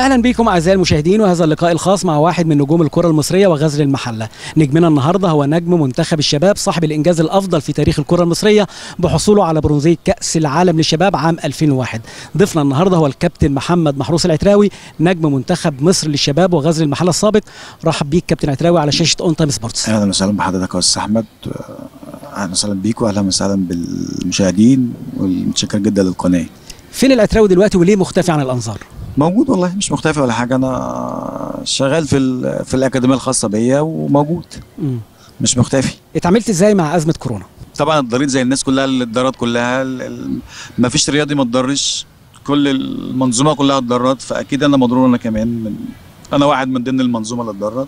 اهلا بكم اعزائي المشاهدين وهذا اللقاء الخاص مع واحد من نجوم الكره المصريه وغزل المحله نجمنا النهارده هو نجم منتخب الشباب صاحب الانجاز الافضل في تاريخ الكره المصريه بحصوله على برونزيه كاس العالم للشباب عام 2001 ضيفنا النهارده هو الكابتن محمد محروس العتراوي نجم منتخب مصر للشباب وغزل المحله السابق رحب بيك كابتن عتراوي على شاشه اون تايم سبورتس اهلا وسهلا بحضرتك يا استاذ احمد اهلا وسهلا بيك واهلا وسهلا بالمشاهدين والمتشكر جدا للقناه فين العتراوي دلوقتي وليه مختفي عن الانظار موجود والله مش مختفي ولا حاجه انا شغال في ال- في الاكاديميه الخاصه بيا وموجود مم. مش مختفي اتعاملت ازاي مع ازمه كورونا طبعا اتضريت زي الناس كلها الادارات كلها ما فيش رياضي ما اتضرش كل المنظومه كلها اتضرت فاكيد انا مضرور انا كمان من انا واحد من ضمن المنظومه اللي اتضرت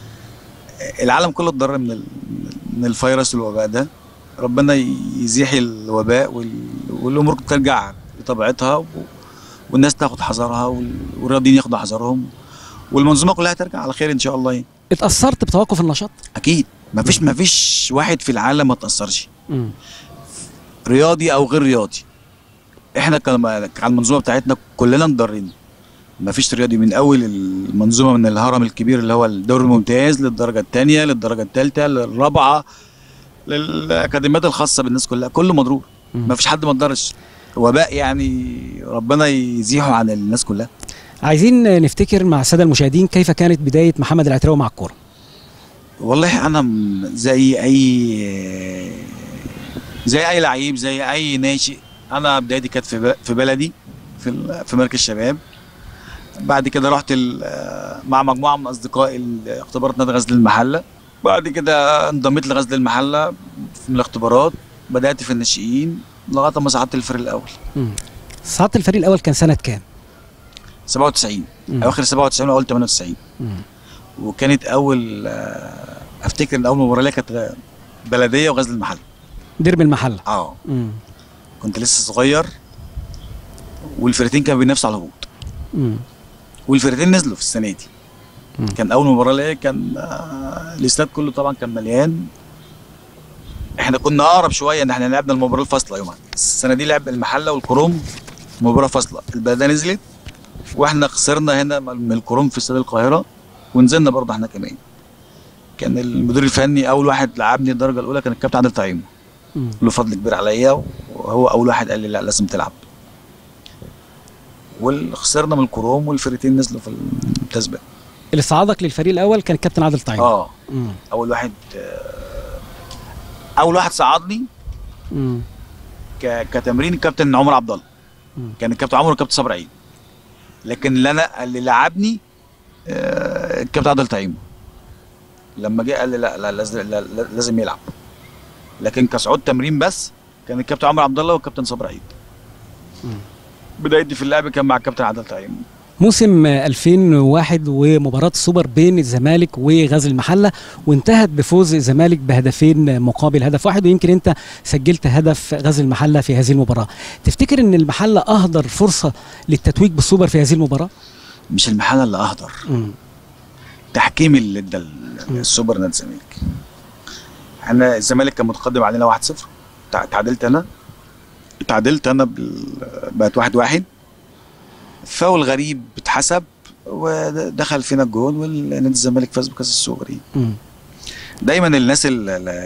العالم كله اتضرر من ال- من الفيروس الوباء ده ربنا يزيح الوباء وال- والامور ترجع لطبيعتها و- والناس تاخد حذرها وال- والرياضيين ياخدوا حذرهم والمنظومه كلها ترجع على خير ان شاء الله يعني. اتاثرت بتوقف النشاط اكيد ما فيش ما فيش واحد في العالم ما تاثرش مم. رياضي او غير رياضي احنا كم- على المنظومه بتاعتنا كلنا انضرينا ما فيش رياضي من اول المنظومه من الهرم الكبير اللي هو الدوري الممتاز للدرجه الثانيه للدرجه الثالثه للرابعه للاكاديميات الخاصه بالناس كلها كله مضروب مم. ما فيش حد ما اتضرش وباء يعني ربنا يزيحه عن الناس كلها عايزين نفتكر مع الساده المشاهدين كيف كانت بدايه محمد العتراوي مع الكوره والله انا م- زي اي زي اي لعيب زي اي ناشئ انا بدايتي كانت في ب- في بلدي في ال- في مركز شباب بعد كده رحت ال- مع مجموعه من اصدقائي ال- اختبارات نادي غزل المحله بعد كده انضميت لغزل المحله في الاختبارات بدات في الناشئين لغايه ما صعدت الفريق الاول مم. صعدت الفريق الاول كان سنه كام 97 مم. اواخر 97 واول 98 مم. وكانت اول آه، افتكر ان اول مباراه ليا كانت بلديه وغزل المحله ديربي المحله اه مم. كنت لسه صغير والفرقتين كانوا بينافسوا على الهبوط مم. والفرقتين نزلوا في السنه دي مم. كان اول مباراه ليا كان آه، الاستاد كله طبعا كان مليان احنا كنا اقرب شويه ان احنا لعبنا المباراه الفاصله يومها السنه دي لعب المحله والكروم مباراه فاصله البلديه نزلت واحنا خسرنا هنا من الكروم في استاد القاهره ونزلنا برضه احنا كمان كان المدير الفني اول واحد لعبني الدرجه الاولى كان الكابتن عادل طعيم مم. له فضل كبير عليا وهو اول واحد قال لي لا لازم تلعب وخسرنا من الكروم والفرقتين نزلوا في الممتاز بقى اللي صعدك للفريق الاول كان الكابتن عادل طعيم اه مم. اول واحد آه، اول واحد صعدني مم. ك- كتمرين الكابتن عمر عبد الله مم. كان الكابتن عمر والكابتن صبري عيد لكن اللي انا اللي لعبني آه، الكابتن عادل طعيم لما جه قال لي لا لا لازم لا لا- لازم يلعب لكن كصعود تمرين بس كان الكابتن عمر عبد الله والكابتن صبري عيد مم. بدايتي في اللعب كان مع الكابتن عادل طعيم موسم 2001 ومباراة السوبر بين الزمالك وغزل المحلة وانتهت بفوز الزمالك بهدفين مقابل هدف واحد ويمكن انت سجلت هدف غزل المحلة في هذه المباراة تفتكر ان المحلة اهدر فرصة للتتويج بالسوبر في هذه المباراة؟ مش المحله اللي اهدر مم. تحكيم اللي ادى ال- مم. السوبر نادي الزمالك احنا الزمالك كان متقدم علينا 1-0 تع- تعادلت انا تعادلت انا بال... بقت واحد واحد فاول غريب اتحسب ودخل فينا الجون والنادي الزمالك فاز بكاس السوبر يعني. مم. دايما الناس ال- ال-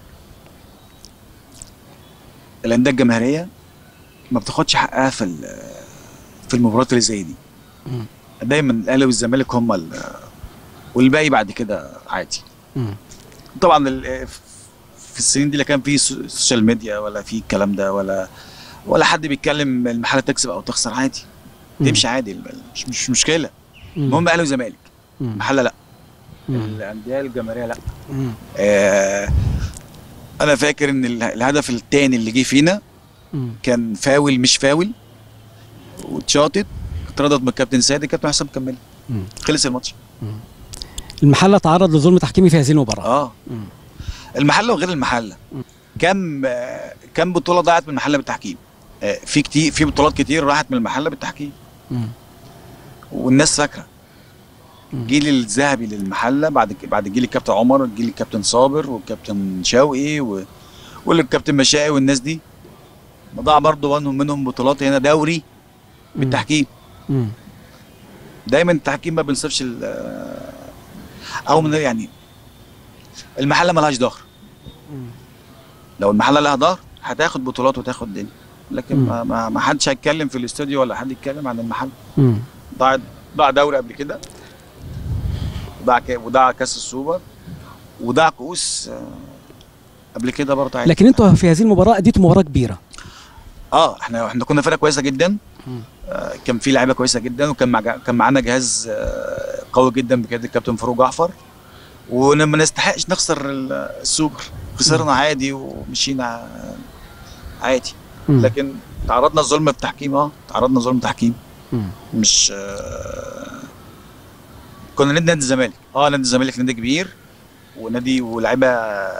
الانديه الجماهيريه ما بتاخدش حقها في ال- في المباريات اللي زي دي مم. دايما الاهلي والزمالك هم ال- والباقي بعد كده عادي مم. طبعا ال- في السنين دي لا كان في سو- سوشيال ميديا ولا في الكلام ده ولا ولا حد بيتكلم المحله تكسب او تخسر عادي تمشي عادي مش مش مشكله مم. المهم اهلي وزمالك مم. المحله لا مم. الانديه الجماهيريه لا مم. آه انا فاكر ان ال- الهدف الثاني اللي جه فينا مم. كان فاول مش فاول واتشاطت اتردت من الكابتن سيد الكابتن حسام كمل مم. خلص الماتش المحلة تعرض لظلم تحكيمي في هذه المباراة اه مم. المحله وغير المحله مم. كم آه، كم بطوله ضاعت من المحله بالتحكيم آه، في كتير في بطولات كتير راحت من المحله بالتحكيم مم. والناس فاكره مم. الجيل الذهبي للمحله بعد ك- بعد جيل الكابتن عمر جيل الكابتن صابر والكابتن شوقي و... والكابتن مشائي والناس دي ضاع برضه منهم منهم بطولات هنا دوري بالتحكيم مم. دايما التحكيم ما بينصفش ال- او من يعني المحله ملهاش ظهر لو المحله لها ظهر هتاخد بطولات وتاخد دنيا لكن مم. ما, ما, ما حدش هيتكلم في الاستوديو ولا حد يتكلم عن المحل مم. ضاع ضاع دوري قبل كده وضاع ك- وضاع كاس السوبر وضاع كؤوس آه، قبل كده برضه عادي. لكن انتوا في هذه المباراه اديتوا مباراه كبيره اه احنا احنا كنا فرقه كويسه جدا مم. آه كان في لعيبه كويسه جدا وكان مع كان معانا جهاز آه قوي جدا بقياده الكابتن فاروق جعفر وما نستحقش نخسر ال- السوبر خسرنا عادي ومشينا عادي مم. لكن تعرضنا لظلم في التحكيم اه تعرضنا لظلم تحكيم مم. مش آه كنا نادي نادي الزمالك اه نادي الزمالك نادي كبير ونادي ولاعيبه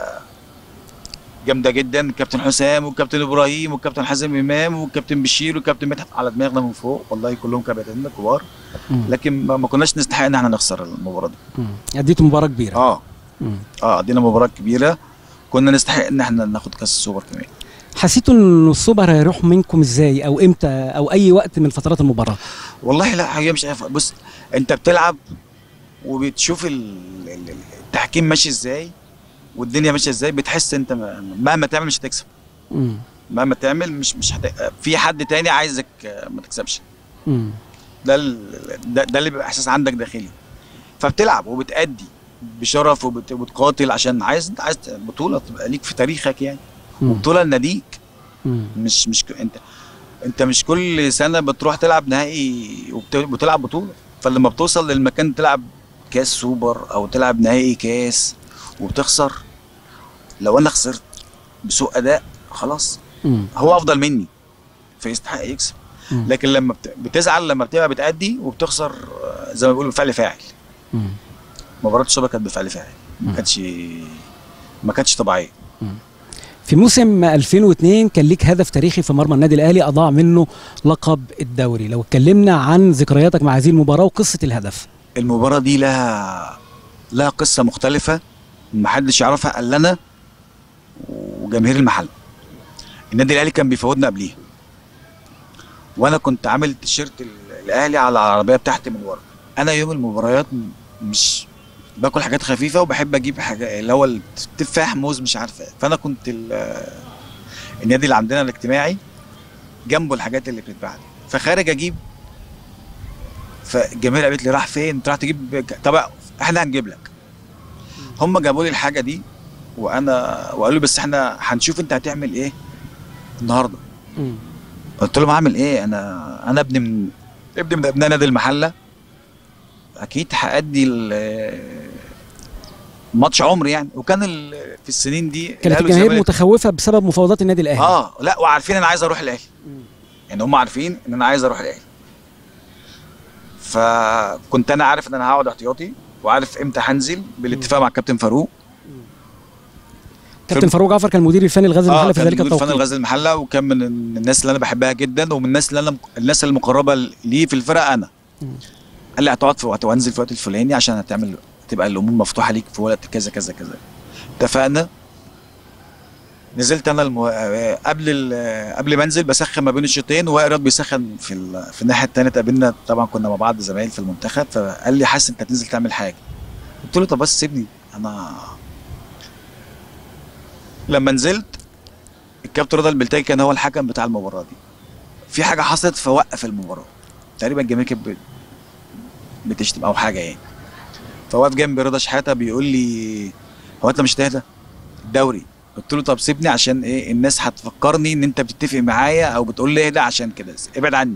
جامده جدا الكابتن حسام والكابتن ابراهيم والكابتن حازم امام والكابتن بشير والكابتن مدحت على دماغنا من فوق والله كلهم كباتننا كبار مم. لكن ما ما كناش نستحق ان احنا نخسر المباراه دي مم. اديتوا مباراه كبيره اه مم. اه ادينا مباراه كبيره كنا نستحق ان احنا ناخد كاس السوبر كمان حسيتوا ان السوبر هيروح منكم ازاي او امتى او اي وقت من فترات المباراه والله لا هي مش عارف بص انت بتلعب وبتشوف ال- ال- التحكيم ماشي ازاي والدنيا ماشيه ازاي بتحس انت م- مهما تعمل مش هتكسب مم. مهما تعمل مش مش هت... في حد تاني عايزك آه، ما تكسبش مم. ده ال... ده, ده اللي بيبقى احساس عندك داخلي فبتلعب وبتأدي بشرف وبت... وبتقاتل عشان عايز انت عايز بطوله تبقى ليك في تاريخك يعني مم. وبطوله لناديك مم. مش مش ك- انت انت مش كل سنه بتروح تلعب نهائي وبت- وبتلعب بطوله فلما بتوصل للمكان تلعب كاس سوبر او تلعب نهائي كاس وبتخسر لو انا خسرت بسوء اداء خلاص مم. هو افضل مني فيستحق يكسب مم. لكن لما بت... بتزعل لما بتبقى بتأدي وبتخسر آه، زي ما بيقولوا بفعل فاعل مم. مباراه السوبر كانت بفعل فاعل ما مم. كانتش ما كانتش طبيعيه في موسم 2002 كان ليك هدف تاريخي في مرمى النادي الاهلي اضاع منه لقب الدوري لو اتكلمنا عن ذكرياتك مع هذه المباراه وقصه الهدف المباراة دي لها لها قصة مختلفة محدش يعرفها إلا أنا وجماهير المحل النادي الأهلي كان بيفوتنا قبليها وأنا كنت عامل تيشيرت ال- الأهلي على العربية بتاعتي من ورا أنا يوم المباريات م- مش باكل حاجات خفيفة وبحب أجيب حاجة اللي هو التفاح موز مش عارف إيه فأنا كنت ال- النادي اللي عندنا الاجتماعي جنبه الحاجات اللي بتتباع دي فخارج أجيب فالجماهير قالت لي راح فين؟ انت راح تجيب طب احنا هنجيب لك. هم جابوا لي الحاجه دي وانا وقالوا لي بس احنا هنشوف انت هتعمل ايه النهارده. مم. قلت لهم هعمل ايه؟ انا انا ابن من ابن من ابناء نادي المحله اكيد هادي ال- ماتش عمري يعني وكان ال- في السنين دي كانت الأهلي الجماهير والزمالك- متخوفه بسبب مفاوضات النادي الاهلي اه لا وعارفين انا عايز اروح الاهلي مم. يعني هم عارفين ان انا عايز اروح الاهلي فكنت انا عارف ان انا هقعد احتياطي وعارف امتى هنزل بالاتفاق مع الكابتن فاروق كابتن فاروق جعفر كان المدير الفني لغزل المحله في كان ذلك مدير فني التوقيت غزل المحله وكان من الناس اللي انا بحبها جدا ومن الناس اللي انا الناس المقربه ليه في الفرقه انا مم. قال لي هتقعد في وقت وانزل في الوقت الفلاني عشان هتعمل تبقى الامور مفتوحه ليك في وقت كذا كذا كذا اتفقنا نزلت انا المو... آه، قبل ال... قبل ما انزل بسخن ما بين الشوطين وائراد بيسخن في ال... في الناحيه الثانيه اتقابلنا طبعا كنا مع بعض زمايل في المنتخب فقال لي حاسس انت هتنزل تعمل حاجه قلت له طب بس سيبني انا لما نزلت الكابتن رضا البلتاجي كان هو الحكم بتاع المباراه دي في حاجه حصلت فوقف المباراه تقريبا الجماهير كانت بت- بتشتم او حاجه يعني فوقف جنبي رضا شحاته بيقول لي هو انت مش تهدى الدوري قلت له طب سيبني عشان ايه الناس هتفكرني ان انت بتتفق معايا او بتقول لي اهدى عشان كده ابعد عني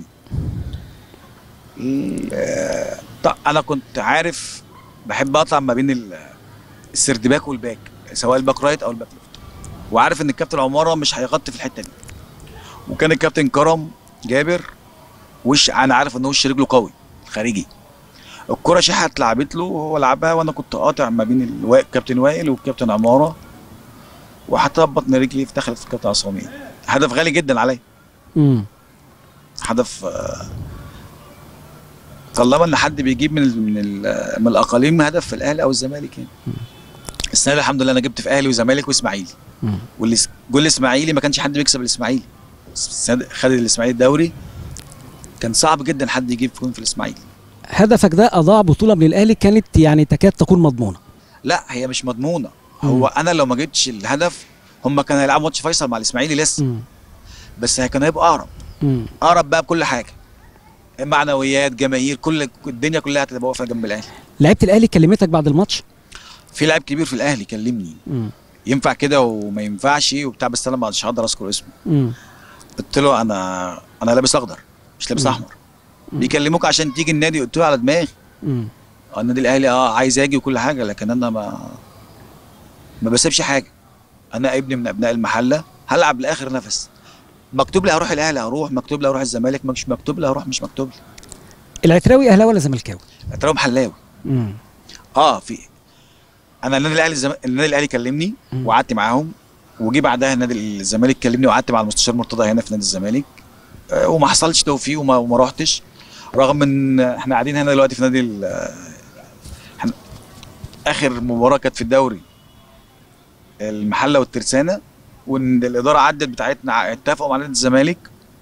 ال- طب انا كنت عارف بحب اطلع ما بين ال- السردباك والباك سواء الباك رايت او الباك ليفت وعارف ان الكابتن عماره مش هيغطي في الحته دي وكان الكابتن كرم جابر وش انا عارف ان وش رجله قوي خارجي الكرة شحة اتلعبت له وهو لعبها وانا كنت قاطع ما بين الوا- الكابتن وائل والكابتن عماره وحطها ببطن رجلي دخلت في الكابتن عصامي هدف غالي جدا عليا مم. هدف آه، طالما ان حد بيجيب من ال من ال من الاقاليم هدف في الاهلي او الزمالك يعني السنه دي الحمد لله انا جبت في اهلي وزمالك واسماعيلي مم. واللي جول الاسماعيلي ما كانش حد بيكسب الاسماعيلي السنة دي خد الاسماعيلي الدوري كان صعب جدا حد يجيب جون في الاسماعيلي هدفك ده اضاع بطوله من الاهلي كانت يعني تكاد تكون مضمونه لا هي مش مضمونه هو مم. انا لو ما جبتش الهدف هم كانوا هيلعبوا ماتش فيصل مع الاسماعيلي لسه مم. بس هي كانوا هيبقوا اقرب مم. اقرب بقى بكل حاجه معنويات جماهير كل الدنيا كلها هتبقى واقفه جنب الاهلي لعيبه الاهلي كلمتك بعد الماتش في لاعب كبير في الاهلي كلمني مم. ينفع كده وما ينفعش وبتاع بس انا مش هقدر اذكر اسمه مم. قلت له انا انا لابس اخضر مش لابس مم. احمر بيكلموك عشان تيجي النادي قلت له على دماغي مم. آه، النادي الاهلي اه عايز اجي وكل حاجه لكن انا ما ما بسيبش حاجه انا ابني من ابناء المحله هلعب لاخر نفس مكتوب لي هروح الاهلي هروح مكتوب لي هروح الزمالك مش مكتوب لي هروح مش مكتوب لي العتراوي اهلاوي ولا زملكاوي؟ ترى محلاوي مم. اه في انا النادي الاهلي الزم... النادي الاهلي كلمني مم. وقعدت معاهم وجي بعدها النادي الزمالك كلمني وقعدت مع المستشار مرتضى هنا في نادي الزمالك آه، وما حصلش توفيق وما, وما رحتش رغم ان احنا قاعدين هنا دلوقتي في نادي ال... احنا اخر مباراه كانت في الدوري المحله والترسانه وان الاداره عدت بتاعتنا ع- اتفقوا مع نادي الزمالك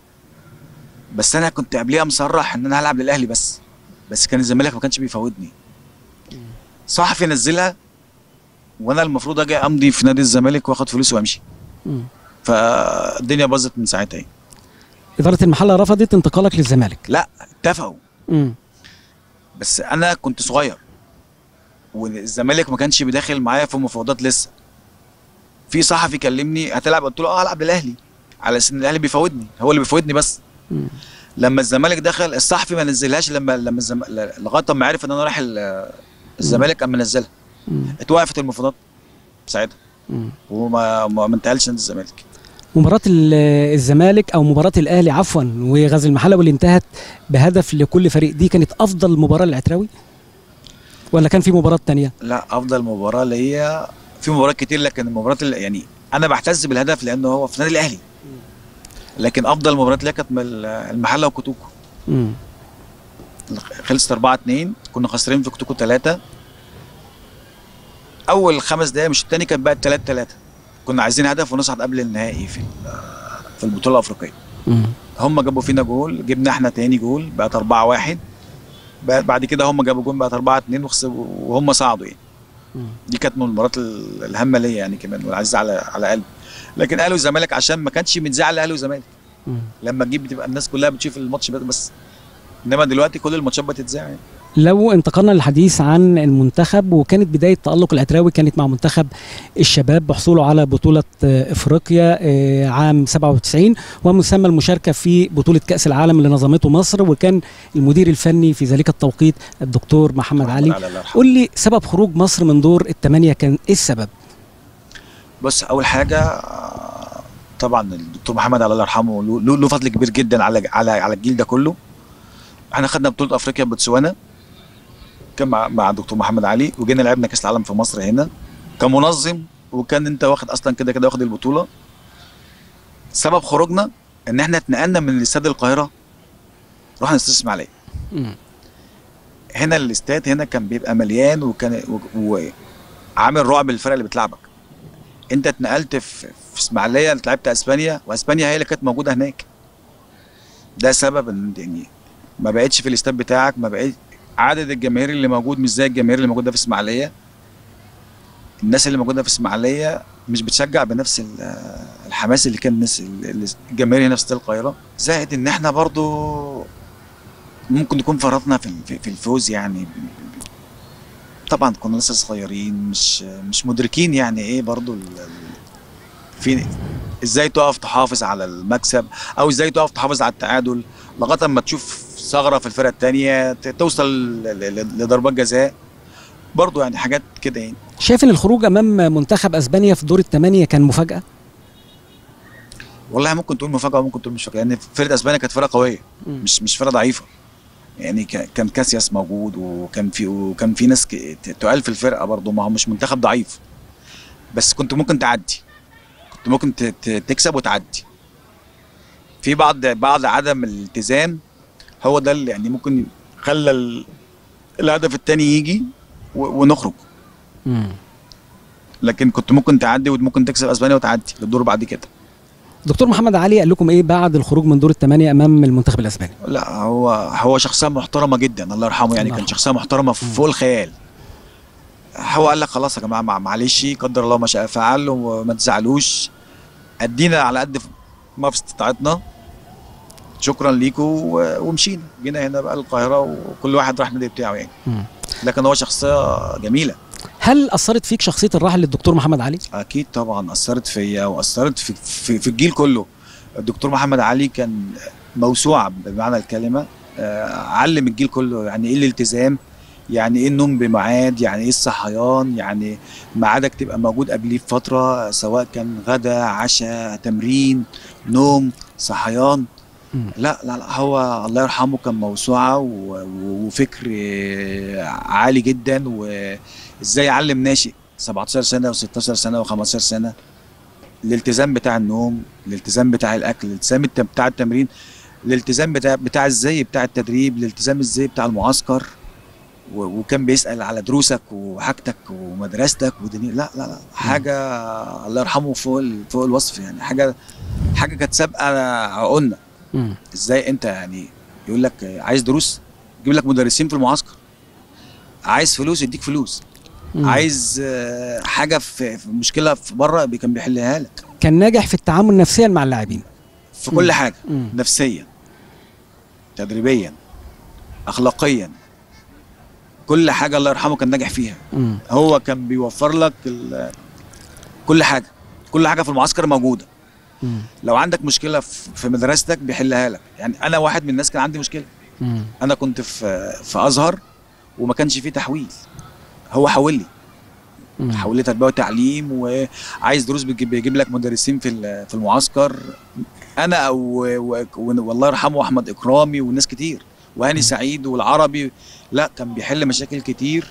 بس انا كنت قبليها مصرح ان انا هلعب للاهلي بس بس كان الزمالك ما كانش بيفوتني صحفي نزلها وانا المفروض اجي امضي في نادي الزمالك واخد فلوسي وامشي مم. فالدنيا باظت من ساعتها يعني. اداره المحله رفضت انتقالك للزمالك لا اتفقوا مم. بس انا كنت صغير والزمالك ما كانش بيداخل معايا في مفاوضات لسه في صحفي كلمني هتلعب قلت له اه هلعب للاهلي على اساس ان الاهلي بيفوتني هو اللي بيفوتني بس مم. لما الزمالك دخل الصحفي ما نزلهاش لما لما الزم... لغايه ما عرف ان انا رايح ال- الزمالك قام منزلها مم. اتوقفت المفاوضات ساعتها مم. وما ما ما انتقلش نادي الزمالك مباراة ال- الزمالك او مباراة الاهلي عفوا وغزل المحله واللي انتهت بهدف لكل فريق دي كانت افضل مباراة للعتراوي ولا كان في مباراة تانية؟ لا افضل مباراه ليا في مباريات كتير لكن المباراه اللي- يعني انا بعتز بالهدف لانه هو في نادي الاهلي لكن افضل مباراه ليا كانت من المحله وكوتوكو مم. خلصت 4 2 كنا خاسرين في كوتوكو 3 اول خمس دقايق مش الثاني كانت بقت 3 3 كنا عايزين هدف ونصعد قبل النهائي في ال- في البطوله الافريقيه مم. هم جابوا فينا جول جبنا احنا تاني جول بقت 4 1 بعد كده هم جابوا جول بقت 4 2 وخسروا وهم صعدوا يعني مم. دي كانت من المباريات ال- الهامه ليا يعني كمان والعزيزه على على قلبي لكن اهلي والزمالك عشان ما كانش متذاع الاهلي والزمالك مم. لما تجيب بتبقى الناس كلها بتشوف الماتش بس- بس انما دلوقتي كل الماتشات بتتذاع يعني. لو انتقلنا للحديث عن المنتخب وكانت بداية تألق العتراوي كانت مع منتخب الشباب بحصوله على بطولة آه، افريقيا آه، عام 97 ومسمى المشاركة في بطولة كأس العالم اللي نظمته مصر وكان المدير الفني في ذلك التوقيت الدكتور محمد علي الله يرحمه. قول لي سبب خروج مصر من دور الثمانية كان ايه السبب؟ بص اول حاجه آه، طبعا الدكتور محمد الله يرحمه له- له له فضل كبير جدا على على على الجيل ده كله احنا خدنا بطوله افريقيا بوتسوانا كان مع مع الدكتور محمد علي وجينا لعبنا كاس العالم في مصر هنا كمنظم وكان انت واخد اصلا كده كده واخد البطوله سبب خروجنا ان احنا اتنقلنا من استاد القاهره رحنا استاد اسماعيليه مم. هنا الاستاد هنا كان بيبقى مليان وكان و- وعامل رعب للفرق اللي بتلعبك انت اتنقلت في في اسماعيليه انت لعبت اسبانيا واسبانيا هي اللي كانت موجوده هناك ده سبب ان يعني ما بقتش في الاستاد بتاعك ما بقيت عدد الجماهير اللي موجود مش زي الجماهير اللي موجوده في اسماعيليه الناس اللي موجوده في اسماعيليه مش بتشجع بنفس ال- الحماس اللي كان الناس اللي- الجماهير هنا في استاد القاهره زائد ان احنا برضو ممكن نكون فرطنا في في- في الفوز يعني طبعا كنا لسه صغيرين مش مش مدركين يعني ايه برضو ال- ال- في ازاي تقف تحافظ على المكسب او ازاي تقف تحافظ على التعادل لغايه اما تشوف ثغره في الفرقه الثانيه توصل ل- ل- لضربات جزاء برضو يعني حاجات كده يعني شايف ان الخروج امام منتخب اسبانيا في دور الثمانية كان مفاجأة؟ والله ممكن تقول مفاجاه وممكن تقول مش مفاجاه لان فرقه اسبانيا كانت فرقه قويه مم. مش مش فرقه ضعيفه يعني ك- كان كاسياس موجود وكان في وكان في ناس ك- ت- تقال في الفرقه برضه ما هو مش منتخب ضعيف بس كنت ممكن تعدي كنت ممكن ت- ت- تكسب وتعدي في بعض بعض عدم الالتزام هو ده اللي يعني ممكن خلى ال- الهدف الثاني يجي و- ونخرج مم. لكن كنت ممكن تعدي وممكن تكسب اسبانيا وتعدي للدور بعد كده دكتور محمد علي قال لكم ايه بعد الخروج من دور الثمانيه امام المنتخب الاسباني لا هو هو شخصيه محترمه جدا الله يرحمه يعني الله كان يرحمه. شخصيه محترمه فوق الخيال هو قال لك خلاص يا جماعه مع- معلش قدر الله ما شاء فعل وما تزعلوش ادينا على قد ما في استطاعتنا شكرا ليكم و- ومشينا جينا هنا بقى القاهره وكل واحد راح النادي بتاعه يعني مم. لكن هو شخصيه جميله هل اثرت فيك شخصيه الراحل للدكتور محمد علي اكيد طبعا اثرت فيا واثرت في, في, في الجيل كله الدكتور محمد علي كان موسوعه بمعنى الكلمه آه، علم الجيل كله يعني ايه الالتزام يعني ايه النوم بميعاد يعني ايه الصحيان يعني ميعادك تبقى موجود قبليه بفتره سواء كان غدا عشاء تمرين نوم صحيان مم. لا لا لا هو الله يرحمه كان موسوعه و- و- وفكر آه، عالي جدا وازاي يعلم ناشئ 17 سنه و16 سنه و15 سنه الالتزام بتاع النوم الالتزام بتاع الاكل الالتزام الت- بتاع التمرين الالتزام بتاع بتاع الزي بتاع التدريب الالتزام الزي بتاع المعسكر و- وكان بيسال على دروسك وحاجتك ومدرستك ودنيا لا لا لا حاجه الله يرحمه فوق ال- فوق الوصف يعني حاجه حاجه كانت سابقه عقولنا مم. ازاي انت يعني يقول لك عايز دروس يجيب لك مدرسين في المعسكر عايز فلوس يديك فلوس مم. عايز آه، حاجه في في مشكله في بره بي- كان بيحلها لك كان ناجح في التعامل نفسيا مع اللاعبين في كل مم. حاجه مم. نفسيا تدريبيا اخلاقيا كل حاجه الله يرحمه كان ناجح فيها مم. هو كان بيوفر لك ال- كل حاجه كل حاجه في المعسكر موجوده مم. لو عندك مشكله في في مدرستك بيحلها لك يعني انا واحد من الناس كان عندي مشكله مم. انا كنت في في ازهر وما كانش فيه تحويل هو حول لي مم. حول لي تربيه وتعليم وعايز دروس بيجيب, بيجيب لك مدرسين في ال- في المعسكر انا او و- و- والله يرحمه احمد اكرامي وناس كتير وهاني سعيد والعربي لا كان بيحل مشاكل كتير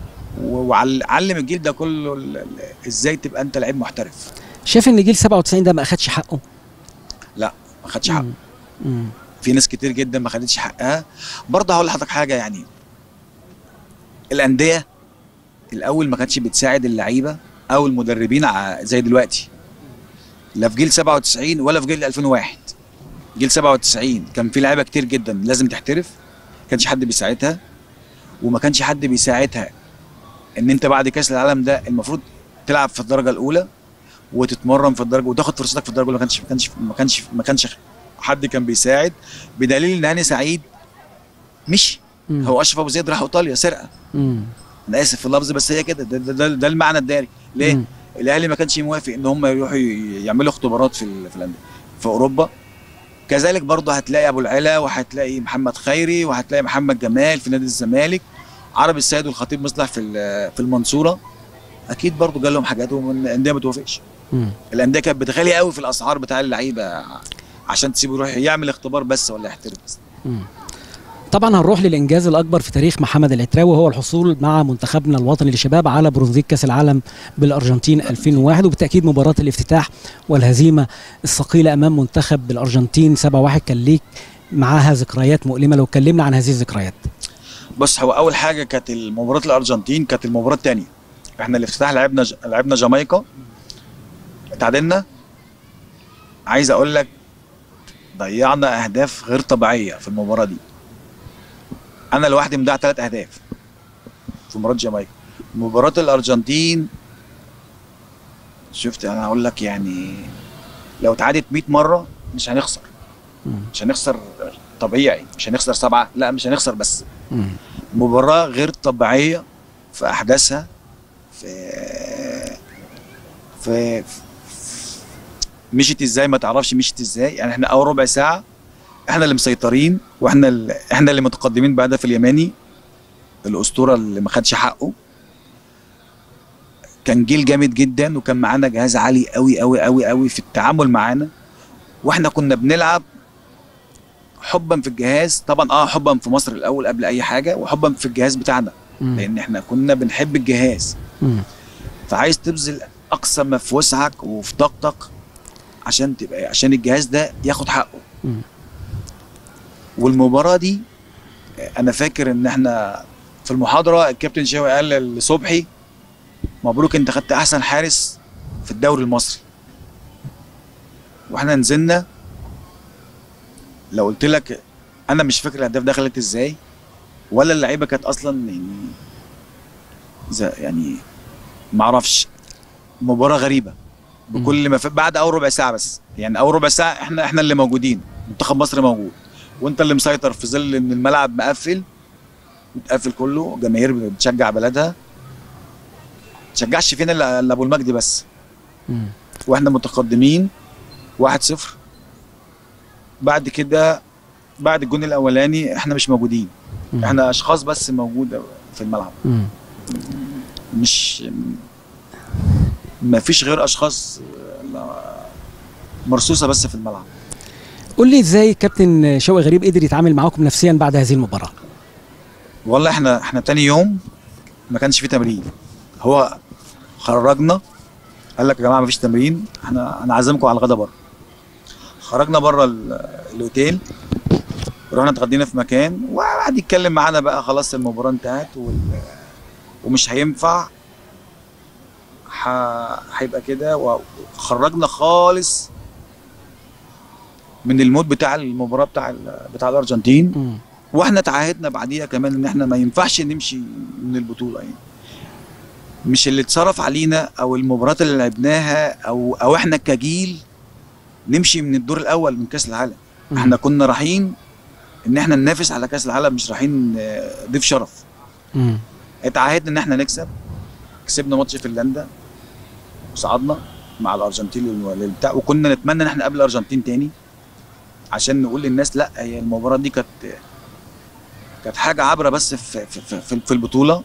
وعلم الجيل ده كله ال- ال- ازاي تبقى انت لعيب محترف شايف ان جيل 97 ده ما اخدش حقه ما خدش حقه مم. مم. في ناس كتير جدا ما خدتش حقها برضه هقول لحضرتك حاجه يعني الانديه الاول ما كانتش بتساعد اللعيبه او المدربين ع- زي دلوقتي لا في جيل 97 ولا في جيل 2001 جيل 97 كان في لعيبه كتير جدا لازم تحترف ما كانش حد بيساعدها وما كانش حد بيساعدها ان انت بعد كاس العالم ده المفروض تلعب في الدرجه الاولى وتتمرن في الدرجه وتاخد فرصتك في الدرجه الاولى ما كانش ما كانش ما كانش ما كانش حد كان بيساعد بدليل ان هاني سعيد مشي مم. هو اشرف ابو زيد راح ايطاليا سرقه مم. انا اسف في اللفظ بس هي كده ده, ده, ده, ده المعنى الداري ليه؟ مم. الاهلي ما كانش موافق ان هم يروحوا ي- يعملوا اختبارات في ال- في الانديه في اوروبا كذلك برضه هتلاقي ابو العلا وهتلاقي محمد خيري وهتلاقي محمد جمال في نادي الزمالك عربي السيد والخطيب مصلح في ال- في المنصوره اكيد برضه جالهم حاجات والانديه ما توافقش مم. الانديه كانت بتغالي قوي في الاسعار بتاع اللعيبه عشان تسيبه يروح يعمل اختبار بس ولا يحترف بس مم. طبعا هنروح للانجاز الاكبر في تاريخ محمد العتراوي وهو الحصول مع منتخبنا الوطني للشباب على برونزيه كاس العالم بالارجنتين 2001 وبالتاكيد مباراه الافتتاح والهزيمه الثقيله امام منتخب الارجنتين 7-1 كان ليك معاها ذكريات مؤلمه لو اتكلمنا عن هذه الذكريات بص هو اول حاجه كانت مباراه الارجنتين كانت المباراه الثانيه احنا الافتتاح لعبنا ج... لعبنا جامايكا اتعادلنا عايز اقول لك ضيعنا اهداف غير طبيعيه في المباراه دي انا لوحدي مضيع ثلاث اهداف في مباراه جامايكا مباراه الارجنتين شفت انا هقول لك يعني لو اتعادت 100 مره مش هنخسر مم. مش هنخسر طبيعي مش هنخسر سبعه لا مش هنخسر بس مم. مباراة غير طبيعية في أحداثها في في مشيت ازاي ما تعرفش مشيت ازاي يعني احنا اول ربع ساعة احنا اللي مسيطرين واحنا اللي احنا اللي متقدمين بهدف اليماني الأسطورة اللي ما خدش حقه كان جيل جامد جدا وكان معانا جهاز عالي قوي قوي قوي قوي في التعامل معانا واحنا كنا بنلعب حبا في الجهاز طبعا اه حبا في مصر الاول قبل اي حاجه وحبا في الجهاز بتاعنا مم. لان احنا كنا بنحب الجهاز مم. فعايز تبذل اقصى ما في وسعك وفي طاقتك عشان تبقى عشان الجهاز ده ياخد حقه مم. والمباراه دي انا فاكر ان احنا في المحاضره الكابتن شاوي قال لصبحي مبروك انت خدت احسن حارس في الدوري المصري واحنا نزلنا لو قلت لك انا مش فاكر الاهداف دخلت ازاي ولا اللعيبه كانت اصلا يعني زي يعني ما اعرفش مباراه غريبه بكل ما في بعد اول ربع ساعه بس يعني اول ربع ساعه احنا احنا اللي موجودين منتخب مصر موجود وانت اللي مسيطر في ظل ان الملعب مقفل متقفل كله جماهير بتشجع بلدها تشجعش فينا الا إلا ابو المجدي بس مم. واحنا متقدمين 1-0 بعد كده بعد الجون الاولاني احنا مش موجودين مم. احنا اشخاص بس موجوده في الملعب مم. مش ما فيش غير اشخاص لا- مرصوصه بس في الملعب قول لي ازاي كابتن شوقي غريب قدر يتعامل معاكم نفسيا بعد هذه المباراه والله احنا احنا تاني يوم ما كانش في تمرين هو خرجنا قال لك يا جماعه ما فيش تمرين احنا انا عازمكم على الغدا بره خرجنا بره ال- الاوتيل رحنا اتغدينا في مكان وقعد يتكلم معانا بقى خلاص المباراه انتهت وال... ومش هينفع ح- هيبقى كده وخرجنا خالص من المود بتاع المباراه بتاع ال- بتاع الارجنتين مم. واحنا تعهدنا بعديها كمان ان احنا ما ينفعش نمشي من البطوله يعني مش اللي اتصرف علينا او المباريات اللي لعبناها او او احنا كجيل نمشي من الدور الاول من كاس العالم مم. احنا كنا رايحين ان احنا ننافس على كاس العالم مش رايحين آه، ضيف شرف مم. اتعهدنا ان احنا نكسب كسبنا ماتش فنلندا وصعدنا مع الارجنتين لل- بتاع وكنا نتمنى ان احنا نقابل الارجنتين تاني عشان نقول للناس لا هي المباراه دي كانت كانت حاجه عابره بس في في, في, في, في البطوله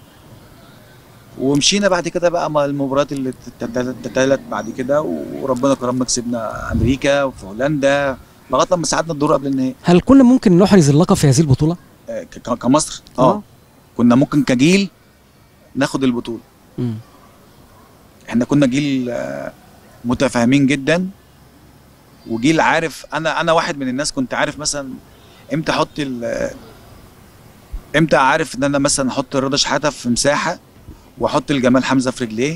ومشينا بعد كده بقى مع المباريات اللي تت- تتالت بعد كده وربنا كرمنا كسبنا امريكا وفي هولندا لغايه لما صعدنا الدور قبل النهائي هل كنا ممكن نحرز اللقب في هذه البطوله آه، ك- ك- كمصر آه. اه كنا ممكن كجيل ناخد البطوله مم. احنا كنا جيل آه، متفاهمين جدا وجيل عارف انا انا واحد من الناس كنت عارف مثلا امتى احط ال- امتى عارف ان انا مثلا احط رضا شحاته في مساحه واحط الجمال حمزه في رجليه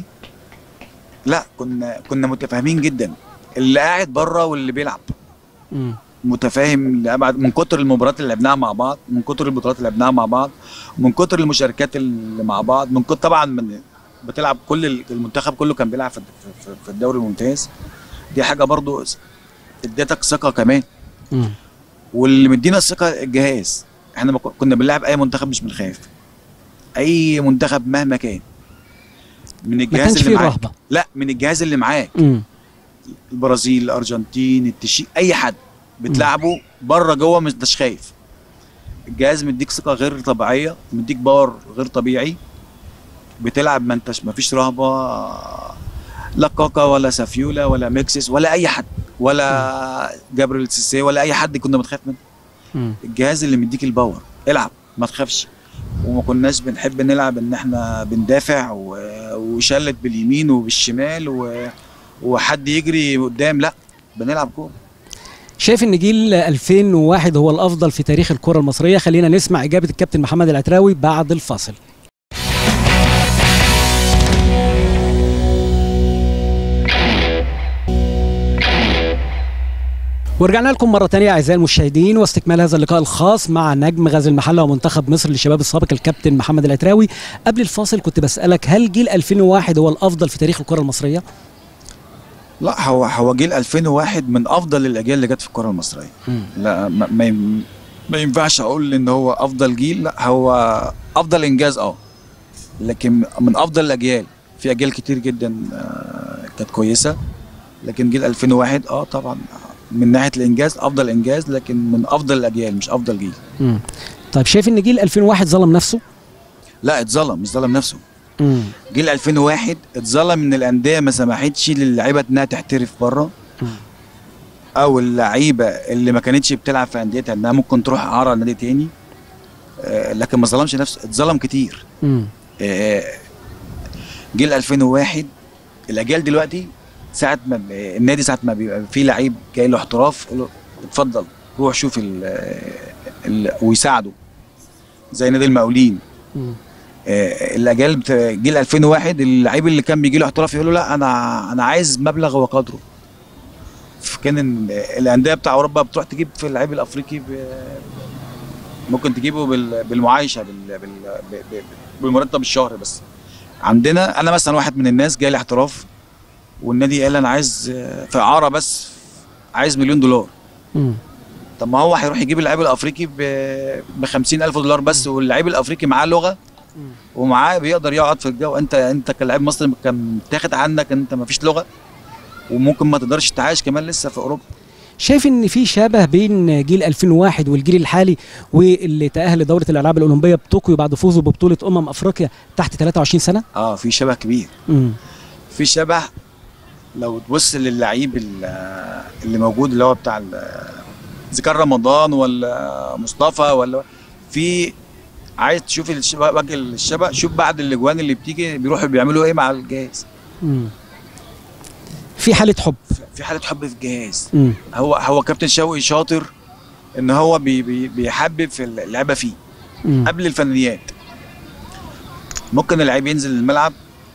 لا كنا كنا متفاهمين جدا اللي قاعد بره واللي بيلعب مم. متفاهم لابعد من كتر المباريات اللي لعبناها مع بعض من كتر البطولات اللي لعبناها مع بعض من كتر المشاركات اللي مع بعض من كتر طبعا من بتلعب كل ال- المنتخب كله كان بيلعب في في- في الدوري الممتاز دي حاجه برضو اديتك ثقه كمان مم. واللي مدينا الثقه الجهاز احنا ما ك- كنا بنلعب اي منتخب مش بنخاف اي منتخب مهما كان من ما الجهاز كانش اللي فيه معاك رهبه لا من الجهاز اللي معاك مم. البرازيل الارجنتين التشيك اي حد بتلعبه بره جوه مش مش خايف الجهاز مديك ثقه غير طبيعيه مديك باور غير طبيعي بتلعب ما انتش ما فيش رهبه لا كاكا ولا سافيولا ولا ميكسيس ولا اي حد ولا جابريل سيسي ولا اي حد كنا بنخاف منه مم. الجهاز اللي مديك الباور العب ما تخافش وما كناش بنحب نلعب ان احنا بندافع و- وشلت باليمين وبالشمال و... وحد يجري قدام لا بنلعب جول شايف ان جيل 2001 هو الافضل في تاريخ الكره المصريه خلينا نسمع اجابه الكابتن محمد العتراوي بعد الفاصل ورجعنا لكم مرة تانية أعزائي المشاهدين واستكمال هذا اللقاء الخاص مع نجم غزل المحلة ومنتخب مصر للشباب السابق الكابتن محمد العتراوي قبل الفاصل كنت بسألك هل جيل 2001 هو الأفضل في تاريخ الكرة المصرية؟ لا هو هو جيل 2001 من افضل الاجيال اللي جت في الكره المصريه لا ما, ما, يم- ما ينفعش اقول ان هو افضل جيل لا هو افضل انجاز اه لكن من افضل الاجيال في اجيال كتير جدا آه، كانت كويسه لكن جيل 2001 اه طبعا من ناحيه الانجاز افضل انجاز لكن من افضل الاجيال مش افضل جيل مم. طيب شايف ان جيل 2001 ظلم نفسه؟ لا اتظلم مش ظلم نفسه مم. جيل 2001 اتظلم ان الانديه ما سمحتش للعيبه انها تحترف بره مم. او اللعيبه اللي ما كانتش بتلعب في انديتها انها ممكن تروح اعاره لنادي تاني آه، لكن ما ظلمش نفسه اتظلم كتير مم. آه، جيل 2001 الاجيال دلوقتي ساعه ما ب- النادي ساعه ما بيبقى في لعيب جاي له احتراف يقول له اتفضل روح شوف ال ال ويساعده زي نادي المقاولين مم. آه، الاجيال بت- جيل 2001 اللعيب اللي كان بيجي له احتراف يقول له لا انا انا عايز مبلغ وقدره كان ال- الانديه بتاع اوروبا بتروح تجيب في اللعيب الافريقي ب... ممكن تجيبه بال... بالمعايشه بال... بال... ب... ب... بالمرتب الشهري بس عندنا انا مثلا واحد من الناس جالي احتراف والنادي قال انا عايز آه، في اعاره بس عايز مليون دولار مم. طب ما هو هيروح يجيب اللعيب الافريقي ب ب 50000 دولار بس واللعيب الافريقي معاه لغه ومعاه بيقدر يقعد في الجو انت انت كلاعب مصري كان متاخد عنك انت ما فيش لغه وممكن ما تقدرش تعايش كمان لسه في اوروبا شايف ان في شبه بين جيل 2001 والجيل الحالي واللي تاهل لدوره الالعاب الاولمبيه بطوكيو بعد فوزه ببطوله امم افريقيا تحت 23 سنه اه في شبه كبير مم. في شبه لو تبص للعيب ال- اللي موجود اللي هو بتاع ال- اذا كان رمضان ولا مصطفى ولا في عايز تشوف الش- وجه الشبه شوف بعد الاجوان اللي بتيجي بيروحوا بيعملوا ايه مع الجهاز مم. في حاله حب في حاله حب في الجهاز مم. هو هو كابتن شوقي شاطر ان هو بي بي بيحبب في اللعبه فيه مم. قبل الفنيات ممكن اللعيب ينزل الملعب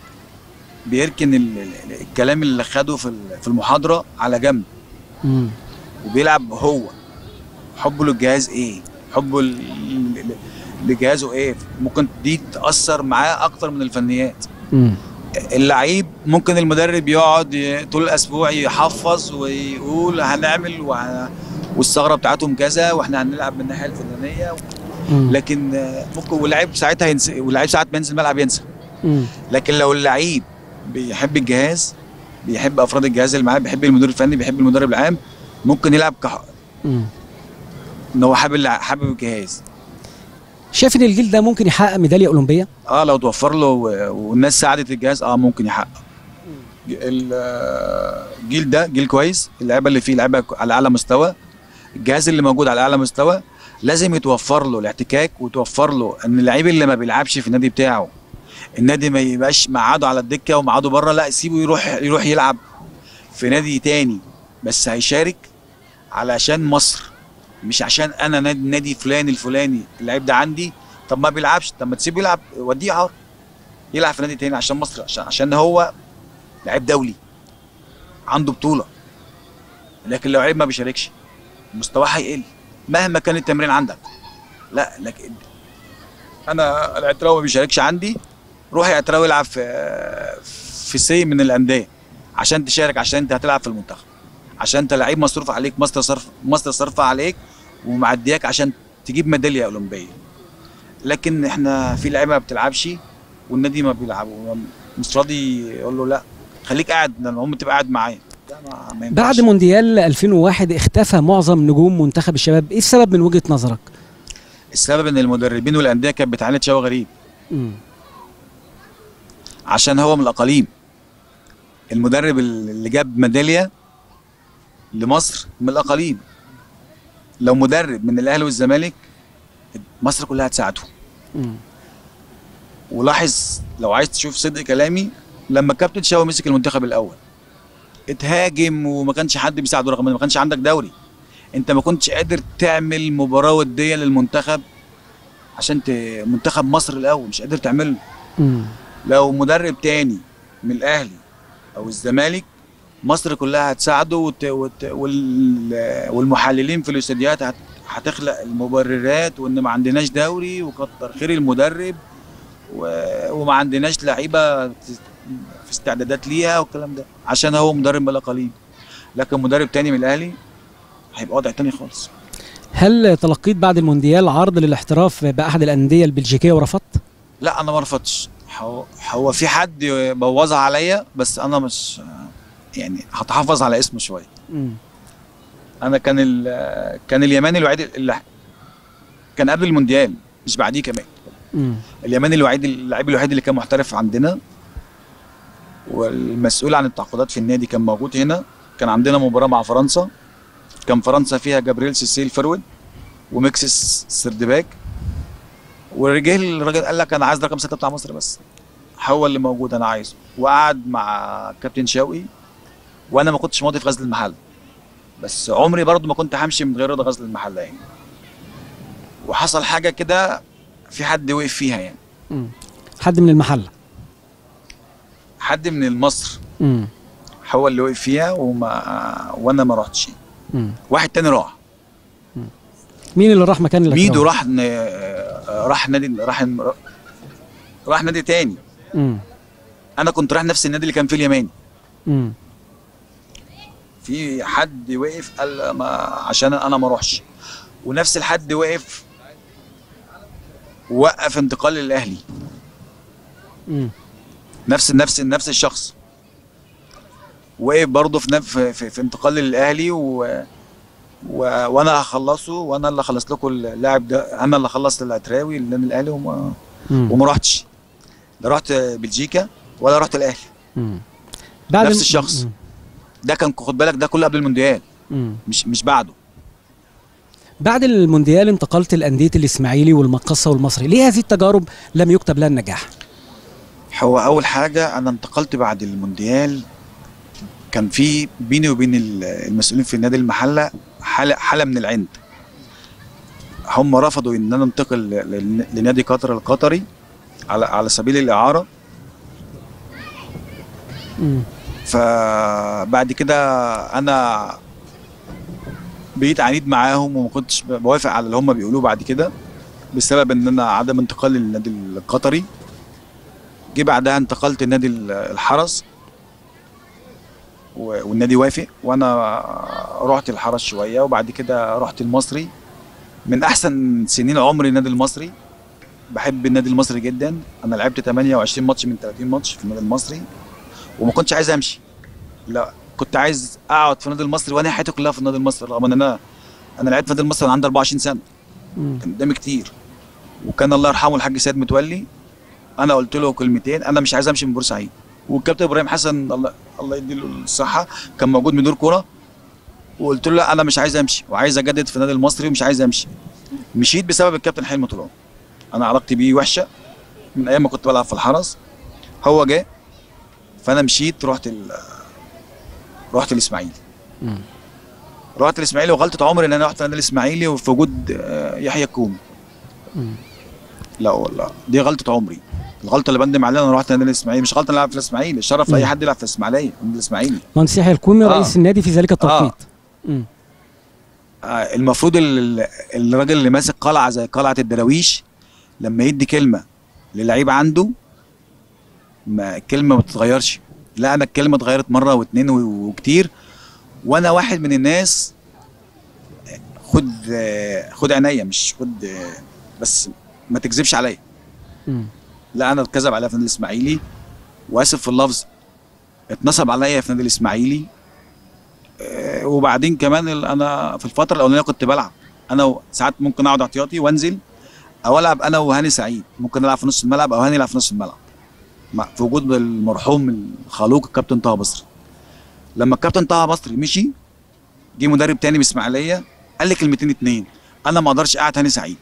بيركن ال- ال- الكلام اللي خده في ال- في المحاضره على جنب مم. وبيلعب هو حبه للجهاز ايه حبه ل- ل- لجهازه ايه ممكن دي تاثر معاه اكتر من الفنيات مم. اللعيب ممكن المدرب يقعد ي- طول الاسبوع يحفظ ويقول هنعمل وه... والثغره بتاعتهم كذا واحنا هنلعب من الناحيه الفلانيه مم. لكن آه، ممكن واللعيب ساعتها ينسى واللعيب ساعات ما ينزل الملعب ينسى مم. لكن لو اللعيب بيحب الجهاز بيحب افراد الجهاز اللي معاه بيحب المدير الفني بيحب المدرب العام ممكن يلعب كح... مم. ان هو حابب الع- حابب الجهاز شايف ان الجيل ده ممكن يحقق ميداليه اولمبيه اه لو توفر له و- والناس ساعدت الجهاز اه ممكن يحقق ال- آه، الجيل ده جيل كويس اللعيبه اللي فيه لعيبه على اعلى مستوى الجهاز اللي موجود على اعلى مستوى لازم يتوفر له الاحتكاك وتوفر له ان اللعيب اللي ما بيلعبش في النادي بتاعه النادي ما يبقاش مقعده على الدكه ومقعده بره لا سيبه يروح يروح يلعب في نادي تاني بس هيشارك علشان مصر مش عشان انا نادي, نادي فلان الفلاني اللعيب ده عندي طب ما بيلعبش طب ما تسيبه يلعب وديه عار يلعب في نادي تاني عشان مصر عشان عشان هو لعيب دولي عنده بطوله لكن لو لعيب ما بيشاركش مستواه هيقل مهما كان التمرين عندك لا لكن انا الاعتراف ما بيشاركش عندي روح اعتراف يلعب في في سي من الانديه عشان تشارك عشان انت هتلعب في المنتخب عشان انت لعيب مصروف عليك مصر صرف مصر صرفه عليك ومعدياك عشان تجيب ميداليه اولمبيه لكن احنا في لعيبه ما بتلعبش والنادي ما بيلعبوا مش راضي يقول له لا خليك قاعد ده هم تبقى قاعد معايا لا ما, ما ينفعش. بعد مونديال 2001 اختفى معظم نجوم منتخب الشباب ايه السبب من وجهه نظرك السبب ان المدربين والانديه كانت بتعاند شوقي غريب مم. عشان هو من الاقاليم المدرب اللي جاب ميداليه لمصر من الاقاليم لو مدرب من الاهلي والزمالك مصر كلها هتساعده مم. ولاحظ لو عايز تشوف صدق كلامي لما كابتن شاوي مسك المنتخب الاول اتهاجم وما كانش حد بيساعده رغم ان ما كانش عندك دوري انت ما كنتش قادر تعمل مباراه وديه للمنتخب عشان ت... منتخب مصر الاول مش قادر تعمله مم. لو مدرب تاني من الاهلي او الزمالك مصر كلها هتساعده وت... وت... وال... والمحللين في الاستديوهات هت... هتخلق المبررات وان ما عندناش دوري وكتر خير المدرب و... وما عندناش لعيبه في استعدادات ليها والكلام ده عشان هو مدرب من الاقاليم لكن مدرب تاني من الاهلي هيبقى وضع تاني خالص هل تلقيت بعد المونديال عرض للاحتراف باحد الانديه البلجيكيه ورفضت لا انا ما رفضتش هو هو في حد بوظها عليا بس انا مش يعني هتحافظ على اسمه شويه مم. انا كان ال... كان اليماني الوحيد اللي كان قبل المونديال مش بعديه كمان مم. اليماني الوحيد اللاعب الوحيد اللي كان محترف عندنا والمسؤول عن التعاقدات في النادي كان موجود هنا كان عندنا مباراه مع فرنسا كان فرنسا فيها جابرييل سيسي الفرود وميكسيس سردباك ورجال الراجل قال لك انا عايز رقم سته بتاع مصر بس هو اللي موجود انا عايزه وقعد مع كابتن شوقي وانا ما كنتش ماضي في غزل المحله بس عمري برضو ما كنت همشي من غير رضا غزل المحله يعني وحصل حاجه كده في حد وقف فيها يعني مم. حد من المحله حد من مصر مم. هو اللي وقف فيها وما وانا ما رحتش مم. واحد تاني راح مين اللي راح مكان الأكرام؟ ميدو راح ن... راح نادي راح راح نادي تاني مم. انا كنت رايح نفس النادي اللي كان فيه اليماني مم. في حد وقف قال ما عشان انا ما اروحش ونفس الحد وقف وقف انتقال للاهلي مم. نفس نفس نفس الشخص وقف برضه في, نف... في في انتقال للاهلي و... و... وانا هخلصه وانا اللي خلصت لكم اللاعب ده انا اللي خلصت العتراوي للنادي الاهلي وما مم. وما رحتش لا رحت بلجيكا ولا رحت الاهلي مم. بعد نفس الم- الشخص. مم. ده كان خد بالك ده كله قبل المونديال مم. مش مش بعده بعد المونديال انتقلت لأندية الإسماعيلي والمقصة والمصري ليه هذه التجارب لم يكتب لها النجاح هو اول حاجه انا انتقلت بعد المونديال كان في بيني وبين ال- المسؤولين في نادي المحله حاله حاله من العند هم رفضوا ان انا انتقل ل- ل- لنادي قطر القطري على على سبيل الاعاره مم. فبعد كده انا بقيت عنيد معاهم وما كنتش بوافق على اللي هم بيقولوه بعد كده بسبب ان انا عدم انتقالي للنادي القطري جه بعدها انتقلت لنادي الحرس و- والنادي وافق وانا رحت الحرس شويه وبعد كده رحت المصري من احسن سنين عمري النادي المصري بحب النادي المصري جدا انا لعبت 28 ماتش من 30 ماتش في النادي المصري وما كنتش عايز امشي لا كنت عايز اقعد في النادي المصري وانا حياتي كلها في النادي المصري رغم ان انا انا لعبت في النادي المصري وانا عندي 24 سنه مم. كان قدامي كتير وكان الله يرحمه الحاج سيد متولي انا قلت له كلمتين انا مش عايز امشي من بورسعيد والكابتن ابراهيم حسن الله الله يديله الصحه كان موجود مدير كوره وقلت له لا انا مش عايز امشي وعايز اجدد في النادي المصري ومش عايز امشي مشيت بسبب الكابتن حلمي طولان انا علاقتي بيه وحشه من ايام ما كنت بلعب في الحرس هو جه فانا مشيت رحت ال... رحت الاسماعيلي مم. رحت الاسماعيلي وغلطه عمري ان انا رحت النادي الاسماعيلي وفي وجود آه، يحيى الكومي مم. لا والله دي غلطه عمري الغلطه اللي بندم عليها انا رحت النادي الاسماعيلي مش غلطه انا العب في الاسماعيلي الشرف مم. لاي حد يلعب في الاسماعيليه النادي الاسماعيلي مهندس يحيى الكومي آه. رئيس النادي في ذلك التوقيت مم. آه، المفروض ال- الراجل اللي ماسك قلعه زي قلعه الدراويش لما يدي كلمه للعيب عنده ما الكلمه ما بتتغيرش لا انا الكلمه اتغيرت مره واثنين و- وكتير وانا واحد من الناس خد آه، خد عينيا مش خد آه، بس ما تكذبش عليا مم. لا انا اتكذب عليا في النادي الاسماعيلي واسف في اللفظ اتنصب عليا في النادي الاسماعيلي آه، وبعدين كمان ال- انا في الفتره الاولانيه كنت بلعب انا و- ساعات ممكن اقعد احتياطي وانزل او العب انا وهاني سعيد ممكن العب في نص الملعب او هاني يلعب في نص الملعب مع في وجود المرحوم الخلوق الكابتن طه بصري لما الكابتن طه بصري مشي جه مدرب تاني من اسماعيليه قال لي كلمتين اتنين انا ما اقدرش اقعد هاني سعيد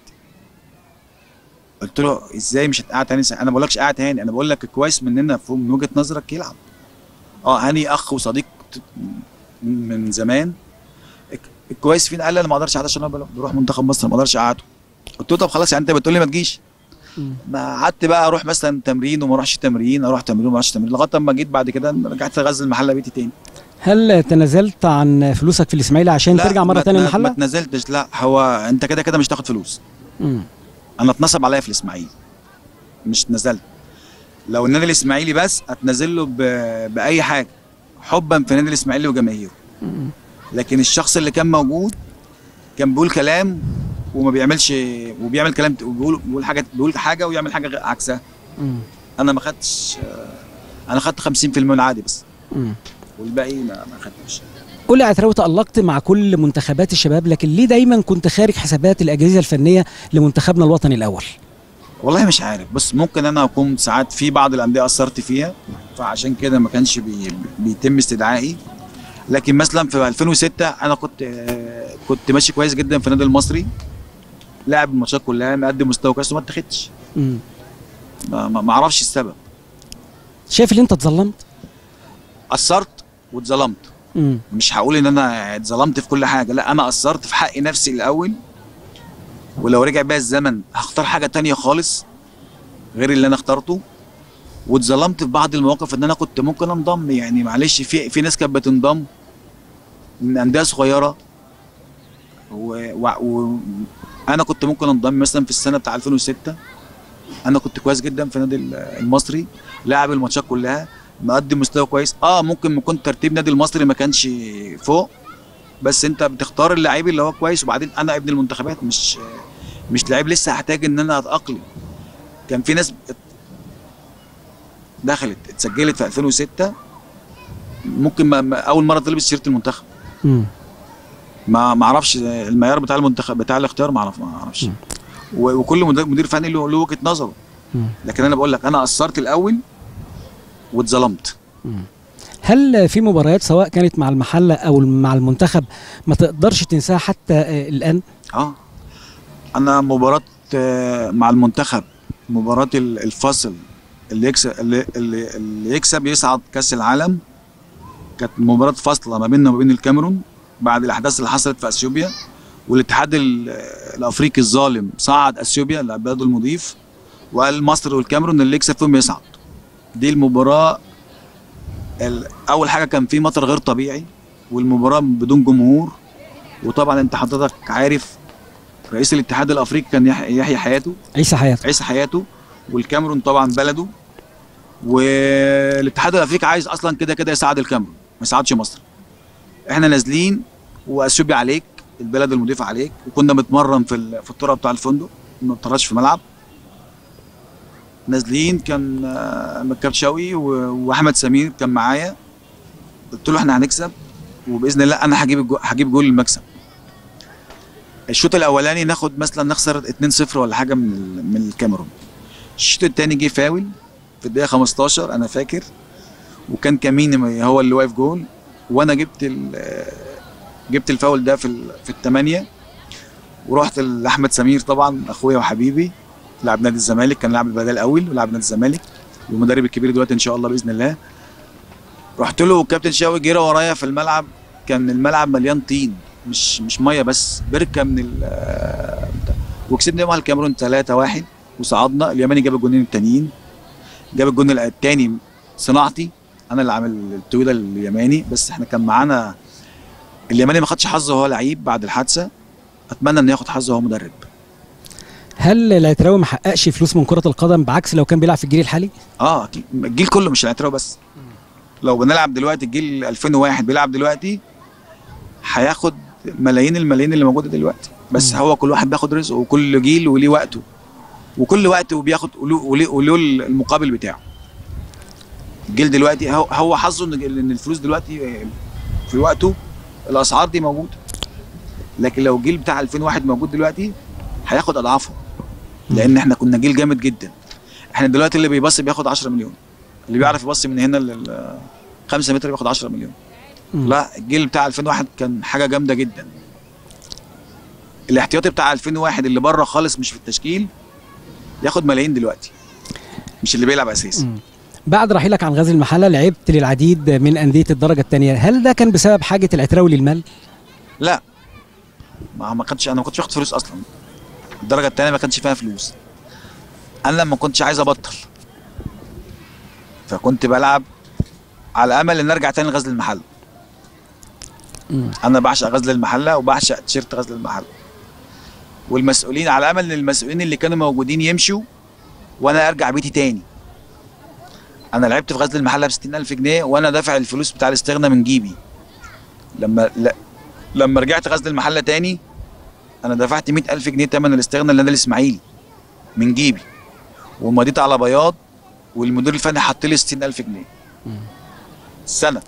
قلت له ازاي مش هتقعد هاني سعيد انا ما بقولكش قاعد هاني انا بقول لك كويس مننا فوق من وجهه نظرك يلعب اه هاني اخ وصديق ت- من زمان الك- الكويس فينا قال لي انا ما اقدرش اقعد عشان انا بروح منتخب مصر ما اقدرش اقعده قلت له طب خلاص يعني انت بتقول لي ما تجيش مم. ما قعدت بقى اروح مثلا تمرين وما اروحش تمرين اروح تمرين وما اروحش تمرين لغايه اما جيت بعد كده رجعت اغزل المحله بيتي تاني هل تنازلت عن فلوسك في الإسماعيلي عشان لا، ترجع مرة ما تانية تنا- ما المحلة؟ تنزلتش لا هو انت كده كده مش تاخد فلوس مم. انا اتنصب عليا في الاسماعيلي مش نزلت لو النادي الاسماعيلي بس اتنزل له ب... باي حاجه حبا في النادي الاسماعيلي وجماهيره مم. لكن الشخص اللي كان موجود كان بيقول كلام وما بيعملش وبيعمل كلام وبيقول بيقول حاجه بيقول حاجه ويعمل حاجه غ- عكسها مم. انا ما خدتش آه، انا خدت 50% من عادي بس مم. والباقي ما ما خدتش قول لي يا عتراوي تألقت مع كل منتخبات الشباب لكن ليه دايما كنت خارج حسابات الأجهزة الفنية لمنتخبنا الوطني الأول؟ والله مش عارف بس ممكن انا اكون ساعات في بعض الانديه اثرت فيها فعشان كده ما كانش بي بيتم استدعائي لكن مثلا في 2006 انا كنت آه، كنت ماشي كويس جدا في النادي المصري لاعب الماتشات كلها مقدم مستوى كويس وما اتخدش مم. ما ما- ما اعرفش السبب شايف ان انت اتظلمت؟ قصرت واتظلمت مم. مش هقول ان انا اتظلمت في كل حاجه لا انا قصرت في حق نفسي الاول ولو رجع بيا الزمن هختار حاجه تانية خالص غير اللي انا اخترته واتظلمت في بعض المواقف ان انا كنت ممكن انضم يعني معلش في في ناس كانت بتنضم من انديه صغيره و... و... و... انا كنت ممكن انضم مثلا في السنه بتاع 2006 انا كنت كويس جدا في النادي المصري لاعب الماتشات كلها مقدم مستوى كويس اه ممكن يكون ترتيب نادي المصري ما كانش فوق بس انت بتختار اللعيب اللي هو كويس وبعدين انا ابن المنتخبات مش مش لعيب لسه هحتاج ان انا اتاقلم كان في ناس دخلت اتسجلت في 2006 ممكن ما ما- اول مره تلبس تيشيرت المنتخب مم. ما ما اعرفش المعيار بتاع المنتخب بتاع الاختيار ما اعرف ما اعرفش مم. و- وكل مدير مدير فني له له وجهه نظره مم. لكن انا بقول لك انا قصرت الاول واتظلمت هل في مباريات سواء كانت مع المحله او مع المنتخب ما تقدرش تنساها حتى آه، الان اه انا مباراه آه، مع المنتخب مباراه ال- الفصل اللي يكسب اللي, اللي, اللي يكسب يصعد كاس العالم كانت مباراه فاصله ما بيننا وما بين الكاميرون بعد الاحداث اللي حصلت في اثيوبيا والاتحاد ال- الافريقي الظالم صعد اثيوبيا لعباده المضيف وقال مصر والكاميرون اللي يكسب فيهم يصعد دي المباراه ال- اول حاجه كان في مطر غير طبيعي والمباراه بدون جمهور وطبعا انت حضرتك عارف رئيس الاتحاد الافريقي كان يحيى يحيى حياته عيسى حياته عيسى حياته والكاميرون طبعا بلده والاتحاد الافريقي عايز اصلا كده كده يساعد الكاميرون ما يساعدش مصر احنا نازلين واثيوبيا عليك البلد المضيفه عليك وكنا بنتمرن في ال- في الطرق بتاع الفندق ما بنتمرنش في ملعب نازلين كان آه، مكاب شوقي و- واحمد سمير كان معايا قلت له احنا هنكسب وباذن الله انا هجيب الجو... هجيب جول المكسب الشوط الاولاني ناخد مثلا نخسر 2-0 ولا حاجه من ال... من الكاميرون الشوط الثاني جه فاول في الدقيقه 15 انا فاكر وكان كاميني هو اللي واقف جول وانا جبت ال... جبت الفاول ده في ال... في الثمانيه ورحت لاحمد سمير طبعا اخويا وحبيبي لاعب نادي الزمالك كان لاعب البدال الاول ولاعب نادي الزمالك والمدرب الكبير دلوقتي ان شاء الله باذن الله رحت له والكابتن شاوي جرى ورايا في الملعب كان الملعب مليان طين مش مش ميه بس بركه من ال بتاع. وكسبنا يومها الكاميرون 3 1 وصعدنا اليماني جاب الجونين التانيين جاب الجون التاني صناعتي انا اللي عامل التويله اليماني بس احنا كان معانا اليماني ما خدش حظه وهو لعيب بعد الحادثه اتمنى انه ياخد حظه وهو مدرب هل العتراوي ما حققش فلوس من كره القدم بعكس لو كان بيلعب في الجيل الحالي اه اكيد الجيل كله مش العتراوي بس لو بنلعب دلوقتي الجيل 2001 بيلعب دلوقتي هياخد ملايين الملايين اللي موجوده دلوقتي بس مم. هو كل واحد بياخد رزقه وكل جيل وليه وقته وكل وقت وبياخد وله وله وله المقابل بتاعه الجيل دلوقتي هو هو حظه ان إن الفلوس دلوقتي في وقته الاسعار دي موجوده لكن لو الجيل بتاع 2001 موجود دلوقتي هياخد اضعافه لان احنا كنا جيل جامد جدا احنا دلوقتي اللي بيبص بياخد 10 مليون اللي بيعرف يبص من هنا لل 5 متر بياخد 10 مليون مم. لا الجيل بتاع 2001 كان حاجه جامده جدا الاحتياطي بتاع 2001 اللي بره خالص مش في التشكيل ياخد ملايين دلوقتي مش اللي بيلعب اساسي مم. بعد رحيلك عن غزل المحله لعبت للعديد من انديه الدرجه الثانيه هل ده كان بسبب حاجه العتراوي للمال لا ما ما كانش انا ما كنتش باخد فلوس اصلا الدرجه الثانيه ما كانش فيها فلوس انا ما كنتش عايز ابطل فكنت بلعب على امل ان ارجع تاني لغزل المحله مم. انا بعشق غزل المحله وبعشق تيشيرت غزل المحله والمسؤولين على امل ان المسؤولين اللي كانوا موجودين يمشوا وانا ارجع بيتي تاني انا لعبت في غزل المحله ب 60000 جنيه وانا دافع الفلوس بتاع الاستغنى من جيبي لما لا لما رجعت غزل المحله تاني انا دفعت 100000 جنيه تمن الاستغنى اللي انا الاسماعيلي من جيبي ومضيت على بياض والمدير الفني حط لي 60000 جنيه مم. سنه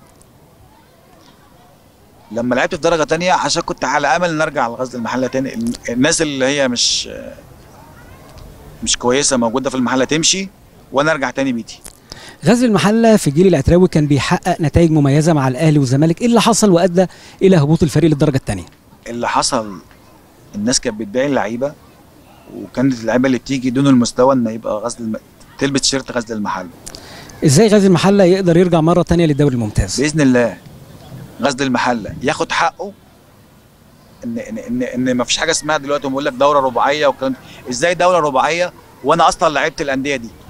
لما لعبت في درجه تانية عشان كنت على امل ان ارجع لغزل المحله تاني ال- الناس اللي هي مش مش كويسه موجوده في المحله تمشي وانا ارجع تاني بيتي غزل المحله في الجيل العتراوي كان بيحقق نتائج مميزه مع الاهلي والزمالك ايه اللي حصل وادى الى هبوط الفريق للدرجه الثانيه اللي حصل الناس كانت بتبيع اللعيبه وكانت اللعيبه اللي بتيجي دون المستوى ان يبقى غزل الم... تلبس تيشيرت غزل المحله ازاي غزل المحله يقدر يرجع مره تانية للدوري الممتاز باذن الله غزل المحله ياخد حقه ان ان ان, إن ما فيش حاجه اسمها دلوقتي بقول لك دوره رباعيه والكلام ده. ازاي دوره رباعيه وانا اصلا لعبت الانديه دي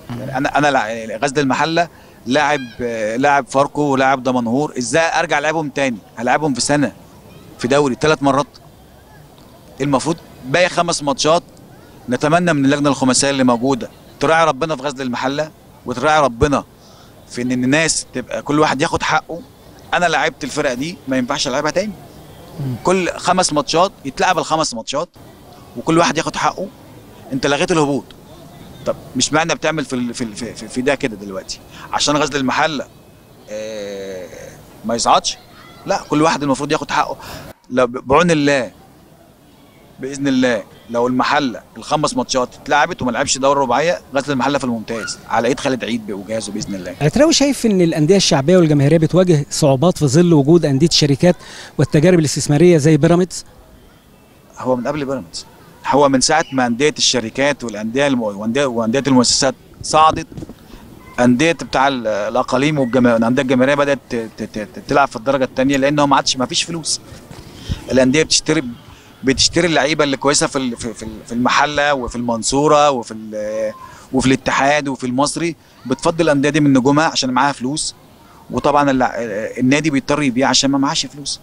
يعني انا انا لع- غزل المحله لاعب آه، لاعب فاركو ولاعب دمنهور ازاي ارجع العبهم تاني هلعبهم في سنه في دوري ثلاث مرات المفروض باقي خمس ماتشات نتمنى من اللجنه الخماسيه اللي موجوده تراعي ربنا في غزل المحله وتراعي ربنا في ان الناس تبقى كل واحد ياخد حقه انا لعبت الفرقه دي ما ينفعش العبها تاني مم. كل خمس ماتشات يتلعب الخمس ماتشات وكل واحد ياخد حقه انت لغيت الهبوط طب مش معنى بتعمل في ال- في ال- في, في, في ده كده دلوقتي عشان غزل المحله آه ما يصعدش لا كل واحد المفروض ياخد حقه لو ب- بعون الله باذن الله لو المحله الخمس ماتشات اتلعبت وما لعبش دوره رباعيه غزل المحله في الممتاز على ايد خالد عيد وجهازه باذن الله عتراوي شايف ان الانديه الشعبيه والجماهيريه بتواجه صعوبات في ظل وجود انديه الشركات والتجارب الاستثماريه زي بيراميدز هو من قبل بيراميدز هو من ساعه ما انديه الشركات والانديه الم... وانديه وانديه المؤسسات صعدت انديه بتاع ال- الاقاليم والجما... الانديه الجماهيريه بدات ت... ت... ت... تلعب في الدرجه الثانيه لانه ما عادش ما فيش فلوس الانديه بتشتري بتشتري اللعيبه اللي كويسه في ال- في في في المحله وفي المنصوره وفي ال- وفي الاتحاد وفي المصري بتفضل الانديه دي من نجومها عشان معاها فلوس وطبعا الل- النادي بيضطر يبيع عشان ما معاش فلوس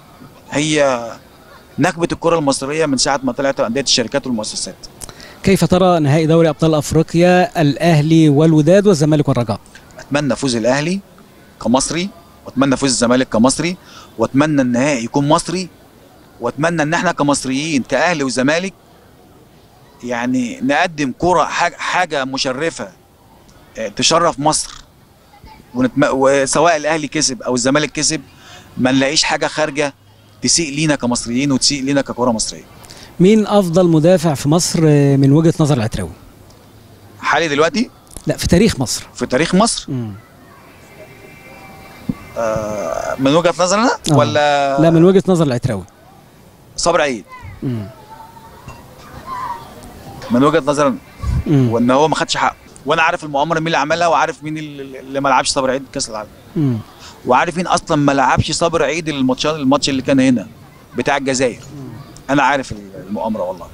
هي نكبه الكره المصريه من ساعه ما طلعت انديه الشركات والمؤسسات كيف ترى نهائي دوري ابطال افريقيا الاهلي والوداد والزمالك والرجاء اتمنى فوز الاهلي كمصري واتمنى فوز الزمالك كمصري واتمنى النهائي يكون مصري واتمنى ان احنا كمصريين كاهلي وزمالك يعني نقدم كرة حاجة, حاجة مشرفة اه، تشرف مصر ونتم... وسواء الاهلي كسب او الزمالك كسب ما نلاقيش حاجة خارجة تسيء لينا كمصريين وتسيء لينا ككرة مصرية مين افضل مدافع في مصر آه، من وجهه نظر العتراوي حالي دلوقتي لا في تاريخ مصر في تاريخ مصر مم. آه، من وجهة نظرنا آه. ولا لا من وجهه نظر العتراوي صبر عيد مم. من وجهة نظرنا مم. وان هو ما خدش حقه وانا عارف المؤامره مين اللي عملها وعارف مين اللي اللي ما لعبش صابر عيد كاس العالم مم. وعارف مين اصلا ما لعبش صابر عيد الماتش الماتش اللي كان هنا بتاع الجزائر انا عارف المؤامره والله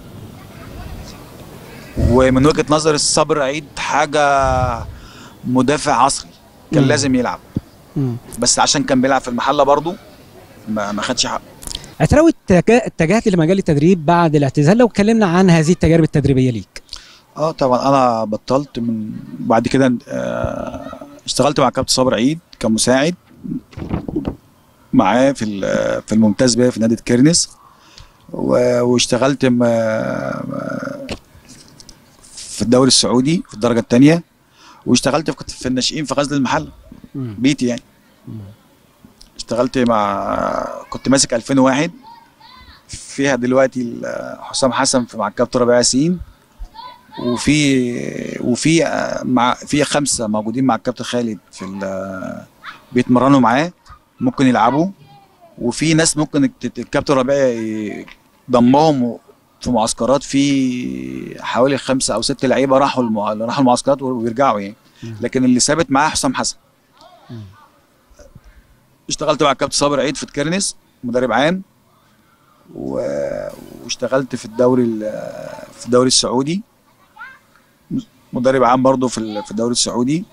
ومن وجهه نظر الصبر عيد حاجه مدافع عصري كان مم. لازم يلعب مم. بس عشان كان بيلعب في المحله برضه ما ما خدش حقه عتراوي اتجه- اتجهت لمجال التدريب بعد الاعتزال لو اتكلمنا عن هذه التجارب التدريبيه ليك اه طبعا انا بطلت من بعد كده آه، اشتغلت مع كابتن صابر عيد كمساعد معاه في ال- في الممتاز بيه في نادي كيرنس و- واشتغلت م- في الدوري السعودي في الدرجه الثانيه واشتغلت في في الناشئين في غزل المحل مم. بيتي يعني مم. اشتغلت مع كنت ماسك 2001 فيها دلوقتي ال- حسام حسن في مع الكابتن ربيع ياسين وفي وفي آه، مع في خمسه موجودين مع الكابتن خالد في ال- بيتمرنوا معاه ممكن يلعبوا وفي ناس ممكن الت- الكابتن ربيع ي- ضمهم في معسكرات في حوالي خمسه او ست لعيبه راحوا المع... راحوا المعسكرات وبيرجعوا يعني مم. لكن اللي ثابت معاه حسام حسن مم. اشتغلت مع الكابتن صابر عيد في الكرنس مدرب عام و... واشتغلت في الدوري ال... في الدوري السعودي مدرب عام برضه في ال- في الدوري السعودي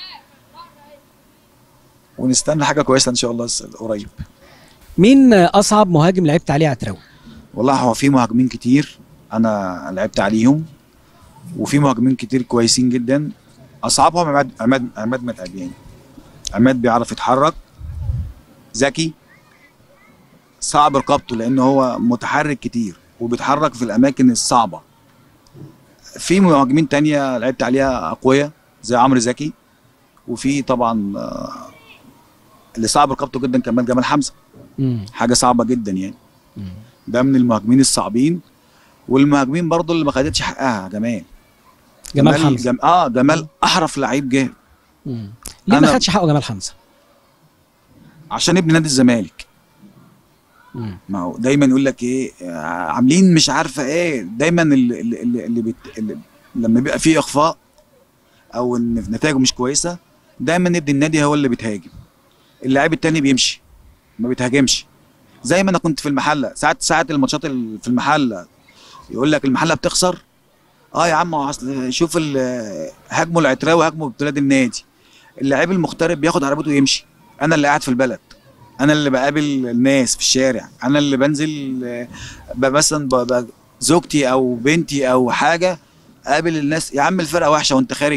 ونستنى حاجه كويسه ان شاء الله الس- قريب مين آه، اصعب مهاجم لعبت عليه عتراوي والله هو في مهاجمين كتير انا لعبت عليهم وفي مهاجمين كتير كويسين جدا اصعبهم عماد عماد عماد متعب يعني عماد بيعرف يتحرك ذكي صعب رقابته لان هو متحرك كتير وبيتحرك في الاماكن الصعبه في مهاجمين تانية لعبت عليها اقوياء زي عمرو زكي وفي طبعا آه، اللي صعب رقابته جدا كمان جمال حمزه مم. حاجه صعبه جدا يعني مم. ده من المهاجمين الصعبين والمهاجمين برضو اللي ما خدتش حقها جمال جمال حمزه جم... اه جمال احرف لعيب جه مم. ليه ما أنا- خدش حقه جمال حمزه عشان ابن نادي الزمالك مم. ما هو دايما يقول لك ايه آه، عاملين مش عارفه ايه دايما اللي اللي, اللي, اللي, بت... اللي لما بيبقى فيه اخفاء او ان نتائجه مش كويسه دايما ابن النادي هو اللي بيتهاجم اللاعب التاني بيمشي ما بيتهاجمش زي ما انا كنت في المحله ساعات ساعات الماتشات ال- في المحله يقول لك المحله بتخسر اه يا عم هو اصل شوف ال- هاجموا العتراوي هاجموا بلاد النادي اللاعب المغترب بياخد عربيته ويمشي انا اللي قاعد في البلد انا اللي بقابل الناس في الشارع انا اللي بنزل آه، ب- مثلا ب- ب- زوجتي او بنتي او حاجه قابل الناس يا عم الفرقه وحشه وانت خارج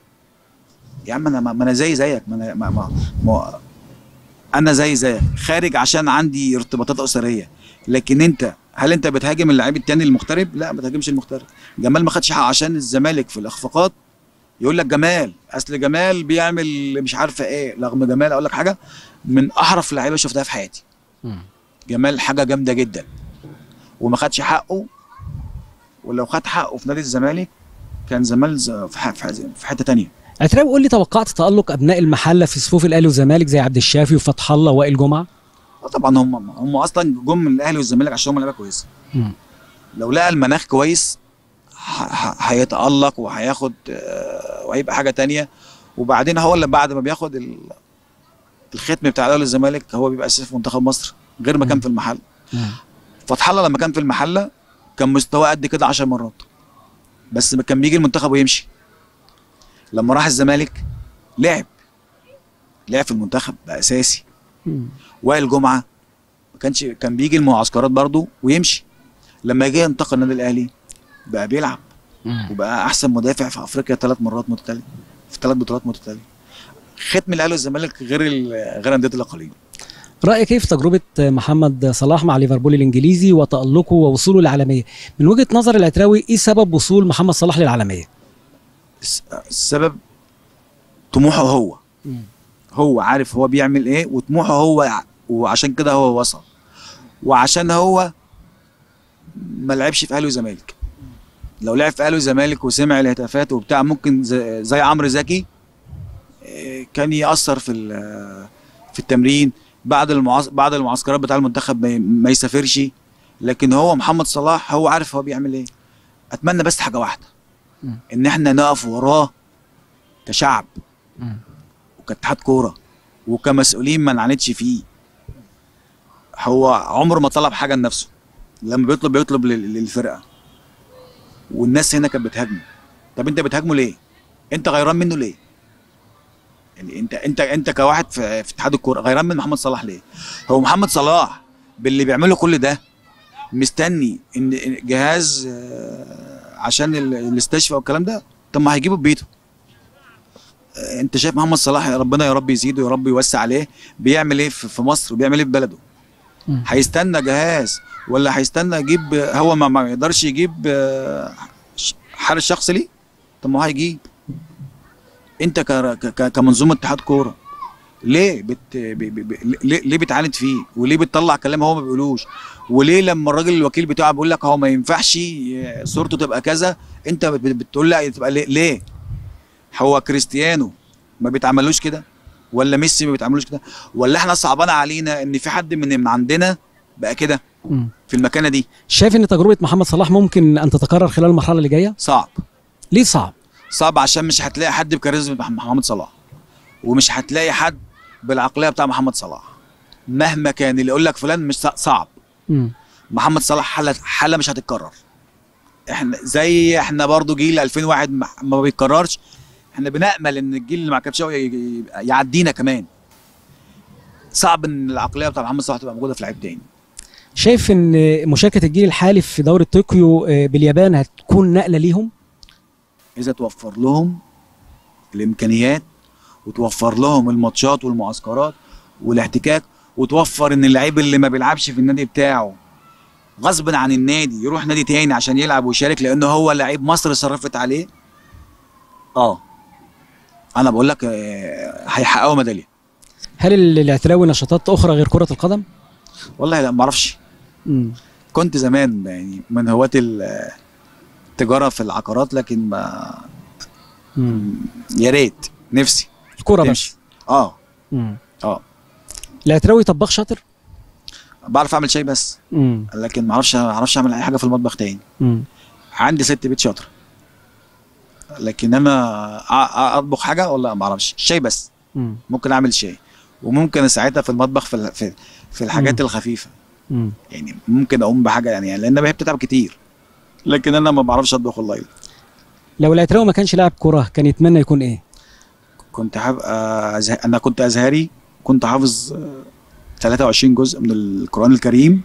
يا عم انا ما ما انا زي زيك ما انا ما ما ما انا زي زيك خارج عشان عندي ارتباطات اسريه لكن انت هل انت بتهاجم اللاعب التاني المغترب لا ما بتهاجمش المغترب جمال ما خدش حقه عشان الزمالك في الاخفاقات يقول لك جمال اصل جمال بيعمل مش عارفه ايه رغم جمال اقول لك حاجه من احرف لعيبه شفتها في حياتي جمال حاجه جامده جدا وما خدش حقه ولو خد حقه في نادي الزمالك كان زمان ز- في ح- في ح- في حته تانية عتراوي قول لي توقعت تالق ابناء المحله في صفوف الاهلي والزمالك زي عبد الشافي وفتح الله وائل جمعه آه طبعا هم هم اصلا جم من الاهلي والزمالك عشان هم لعيبه كويسه لو لقى المناخ كويس ه- ه- هيتألق وهياخد آه، وهيبقى حاجة تانية وبعدين هو اللي بعد ما بياخد ال- الختم بتاع الاهلي والزمالك هو بيبقى اساسي في منتخب مصر غير ما كان في المحل فتح الله لما كان في المحله كان مستواه قد كده 10 مرات بس كان بيجي المنتخب ويمشي لما راح الزمالك لعب لعب في المنتخب بقى اساسي وائل جمعه ما كانش كان بيجي المعسكرات برضه ويمشي لما جه ينتقل النادي الاهلي بقى بيلعب وبقى احسن مدافع في افريقيا ثلاث مرات متتاليه في ثلاث بطولات متتاليه ختم الاهلي والزمالك غير ال- غير انديه الاقاليم رأيك كيف تجربة محمد صلاح مع ليفربول الإنجليزي وتألقه ووصوله للعالمية؟ من وجهة نظر العتراوي إيه سبب وصول محمد صلاح للعالمية؟ الس- السبب طموحه هو هو عارف هو بيعمل ايه وطموحه هو يع- وعشان كده هو وصل وعشان هو ما لعبش في اهلي وزمالك لو لعب في اهلي وزمالك وسمع الهتافات وبتاع ممكن زي, زي عمرو زكي إيه، كان يأثر في ال- في التمرين بعد المعس... بعد المعسكرات بتاع المنتخب ما ي- ما يسافرش لكن هو محمد صلاح هو عارف هو بيعمل ايه اتمنى بس حاجه واحده مم. ان احنا نقف وراه كشعب وكاتحاد كوره وكمسؤولين ما نعاندش فيه هو عمره ما طلب حاجه لنفسه لما بيطلب بيطلب لل- للفرقه والناس هنا كانت بتهاجمه طب انت بتهاجمه ليه انت غيران منه ليه يعني انت انت انت كواحد في, في اتحاد الكوره غيران من محمد صلاح ليه هو محمد صلاح باللي بيعمله كل ده مستني ان إن جهاز آه، عشان ال- الاستشفاء والكلام ده طب ما هيجيبه ببيته آه، انت شايف محمد صلاح يا ربنا يا رب يزيده يا رب يوسع عليه بيعمل ايه في في مصر وبيعمل ايه في بلده مم. هيستنى جهاز ولا هيستنى يجيب هو ما, ما يقدرش يجيب آه، ش- حارس شخصي ليه طب ما هو هيجيب انت ك- ك- ك- كمنظومه اتحاد كوره ليه بت... ب... ب... ب... ليه ليه بتعاند فيه وليه بتطلع كلام هو ما بيقولوش وليه لما الراجل الوكيل بتاعه بيقول لك هو ما ينفعش ي- صورته تبقى كذا انت بت... بتقول لا تبقى ليه ليه هو كريستيانو ما بيتعملوش كده ولا ميسي ما بيتعملوش كده ولا احنا صعبان علينا ان في حد من من عندنا بقى كده مم. في المكانه دي شايف إن تجربة محمد صلاح ممكن أن تتكرر خلال المرحلة اللي جاية؟ صعب ليه صعب؟ صعب عشان مش هتلاقي حد بكاريزما مح- محمد صلاح ومش هتلاقي حد بالعقليه بتاع محمد صلاح مهما كان اللي يقول لك فلان مش صع- صعب مم. محمد صلاح حاله حاله مش هتتكرر احنا زي احنا برضو جيل 2001 ما- ما بيتكررش احنا بنامل ان الجيل اللي مع كابتشاو ي- ي- يعدينا كمان صعب ان العقليه بتاع محمد صلاح تبقى موجوده في لعيب تاني شايف إن مشاركة الجيل الحالي في دورة طوكيو آه، باليابان هتكون نقلة ليهم؟ اذا توفر لهم الامكانيات وتوفر لهم الماتشات والمعسكرات والاحتكاك وتوفر ان اللعيب اللي ما بيلعبش في النادي بتاعه غصب عن النادي يروح نادي تاني عشان يلعب ويشارك لانه هو لعيب مصر صرفت عليه اه انا بقول لك آه، هيحققوا ميداليه هل ال- العتراوي نشاطات أخرى غير كرة القدم؟ والله لا ما اعرفش مم. كنت زمان يعني من هواة ال- التجاره في العقارات لكن ما مم. يا ريت نفسي الكرة بس تمشي اه مم. اه العتراوي طباخ شاطر؟ بعرف اعمل شاي بس مم. لكن ما اعرفش ما اعرفش اعمل اي حاجه في المطبخ تاني مم. عندي ست بيت شاطره لكن انا أ- أ- اطبخ حاجه ولا ما اعرفش شاي بس مم. ممكن اعمل شاي وممكن اساعدها في المطبخ في ال- في, في الحاجات مم. الخفيفه مم. يعني ممكن اقوم بحاجه يعني لان هي بتتعب كتير لكن انا ما بعرفش اطبخ والله لو العتراوي ما كانش لاعب كرة كان يتمنى يكون ايه كنت هبقى أزه... انا كنت ازهري كنت حافظ آه، 23 جزء من القران الكريم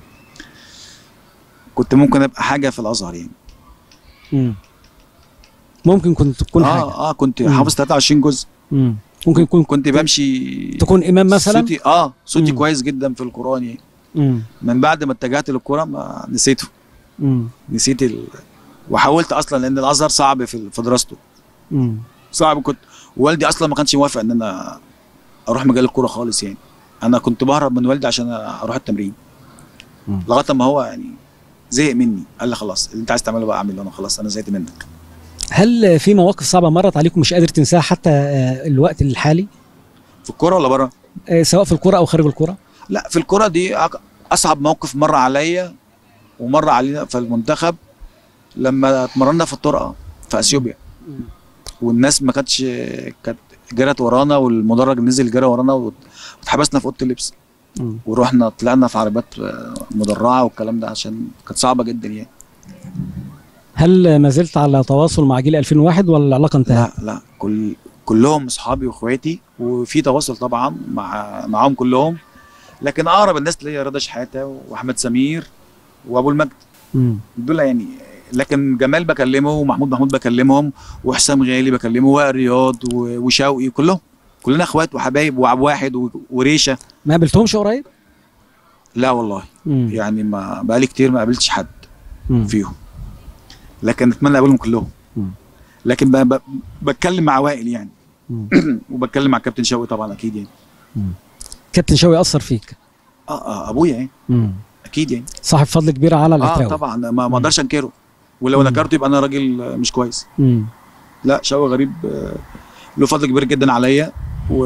كنت ممكن ابقى حاجه في الازهر يعني مم. ممكن كنت تكون اه حاجة اه كنت مم. حافظ 23 جزء مم. ممكن يكون كنت بمشي تكون امام مثلا صوتي اه صوتي مم. كويس جدا في القران يعني مم. من بعد ما اتجهت للكوره ما نسيته مم. نسيت ال... وحاولت اصلا لان الازهر صعب في في دراسته مم. صعب كنت والدي اصلا ما كانش موافق ان انا اروح مجال الكوره خالص يعني انا كنت بهرب من والدي عشان اروح التمرين مم. لغايه ما هو يعني زهق مني قال لي خلاص اللي انت عايز تعمله بقى اعمله انا خلاص انا زهقت منك هل في مواقف صعبة مرت عليكم مش قادر تنساها حتى آه، الوقت الحالي في الكوره ولا بره آه، سواء في الكرة او خارج الكرة لا في الكوره دي أق- اصعب موقف مر عليا ومر علينا في المنتخب لما اتمرنا في الطرقه في اثيوبيا والناس ما كانتش كانت جرت ورانا والمدرج نزل جرى ورانا وات- واتحبسنا في اوضه اللبس مم. ورحنا طلعنا في عربيات آه، مدرعه والكلام ده عشان كانت صعبه جدا يعني هل ما زلت على تواصل مع جيل 2001 ولا العلاقة انتهت؟ لا لا كل كلهم اصحابي واخواتي وفي تواصل طبعا مع معاهم كلهم لكن اقرب الناس ليا رضا شحاته واحمد سمير وابو المجد مم. دول يعني لكن جمال بكلمه ومحمود محمود بكلمهم وحسام غالي بكلمه وائل رياض و- وشوقي كلهم كلنا اخوات وحبايب وعب واحد و- وريشه ما قابلتهمش قريب؟ لا والله مم. يعني ما بقالي كتير ما قابلتش حد مم. فيهم لكن اتمنى اقابلهم كلهم مم. لكن ب- ب- بتكلم مع وائل يعني مم. وبتكلم مع كابتن شوقي طبعا اكيد يعني كابتن شوقي اثر فيك اه اه ابويا يعني مم. اكيد يعني صاحب فضل كبير على اه العتراوي طبعا ما ما اقدرش انكره ولو مم. نكرته يبقى انا راجل آه، مش كويس مم. لا شوقي غريب آه، له فضل كبير جدا عليا و...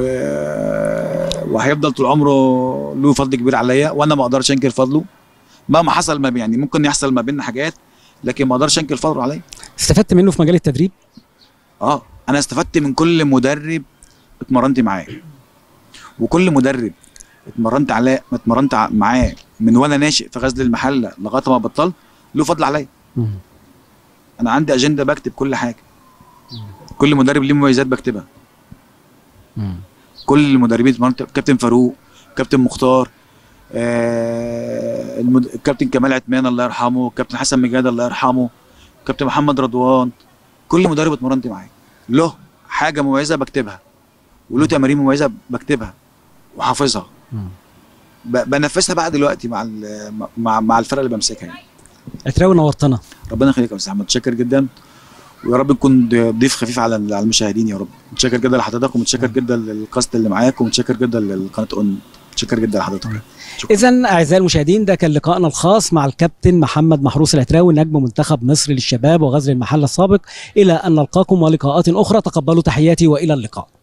وهيفضل طول عمره له فضل كبير عليا وانا ما اقدرش انكر فضله مهما حصل ما بي- يعني ممكن يحصل ما بيننا حاجات لكن ما اقدرش انكر فضله عليا استفدت منه في مجال التدريب؟ اه انا استفدت من كل مدرب اتمرنت معاه وكل مدرب اتمرنت عليه اتمرنت ع- معاه من وانا ناشئ في غزل المحله لغايه ما بطلت له فضل عليا مم. انا عندي اجنده بكتب كل حاجه كل مدرب ليه مميزات بكتبها مم. كل المدربين اتمرنت كابتن فاروق كابتن مختار آه المد... الكابتن كمال عثمان الله يرحمه الكابتن حسن مجاد الله يرحمه كابتن محمد رضوان كل مدرب اتمرنت معاه له حاجه مميزه بكتبها وله تمارين مميزه بكتبها وحافظها مم. ب... بنفذها بقى دلوقتي مع ال... مع مع الفرقه اللي بمسكها يعني عتراوي نورتنا ربنا يخليك يا استاذ احمد متشكر جدا ويا رب تكون ضيف خفيف على على المشاهدين يا رب متشكر جدا لحضرتك ومتشكر جدا للقصد اللي معاك ومتشكر جدا للقناه اون متشكر جدا لحضرتك شكرا. اذا اعزائي المشاهدين ده كان لقائنا الخاص مع الكابتن محمد محروس العتراوي نجم منتخب مصر للشباب وغزل المحله السابق الى ان نلقاكم ولقاءات اخرى تقبلوا تحياتي والى اللقاء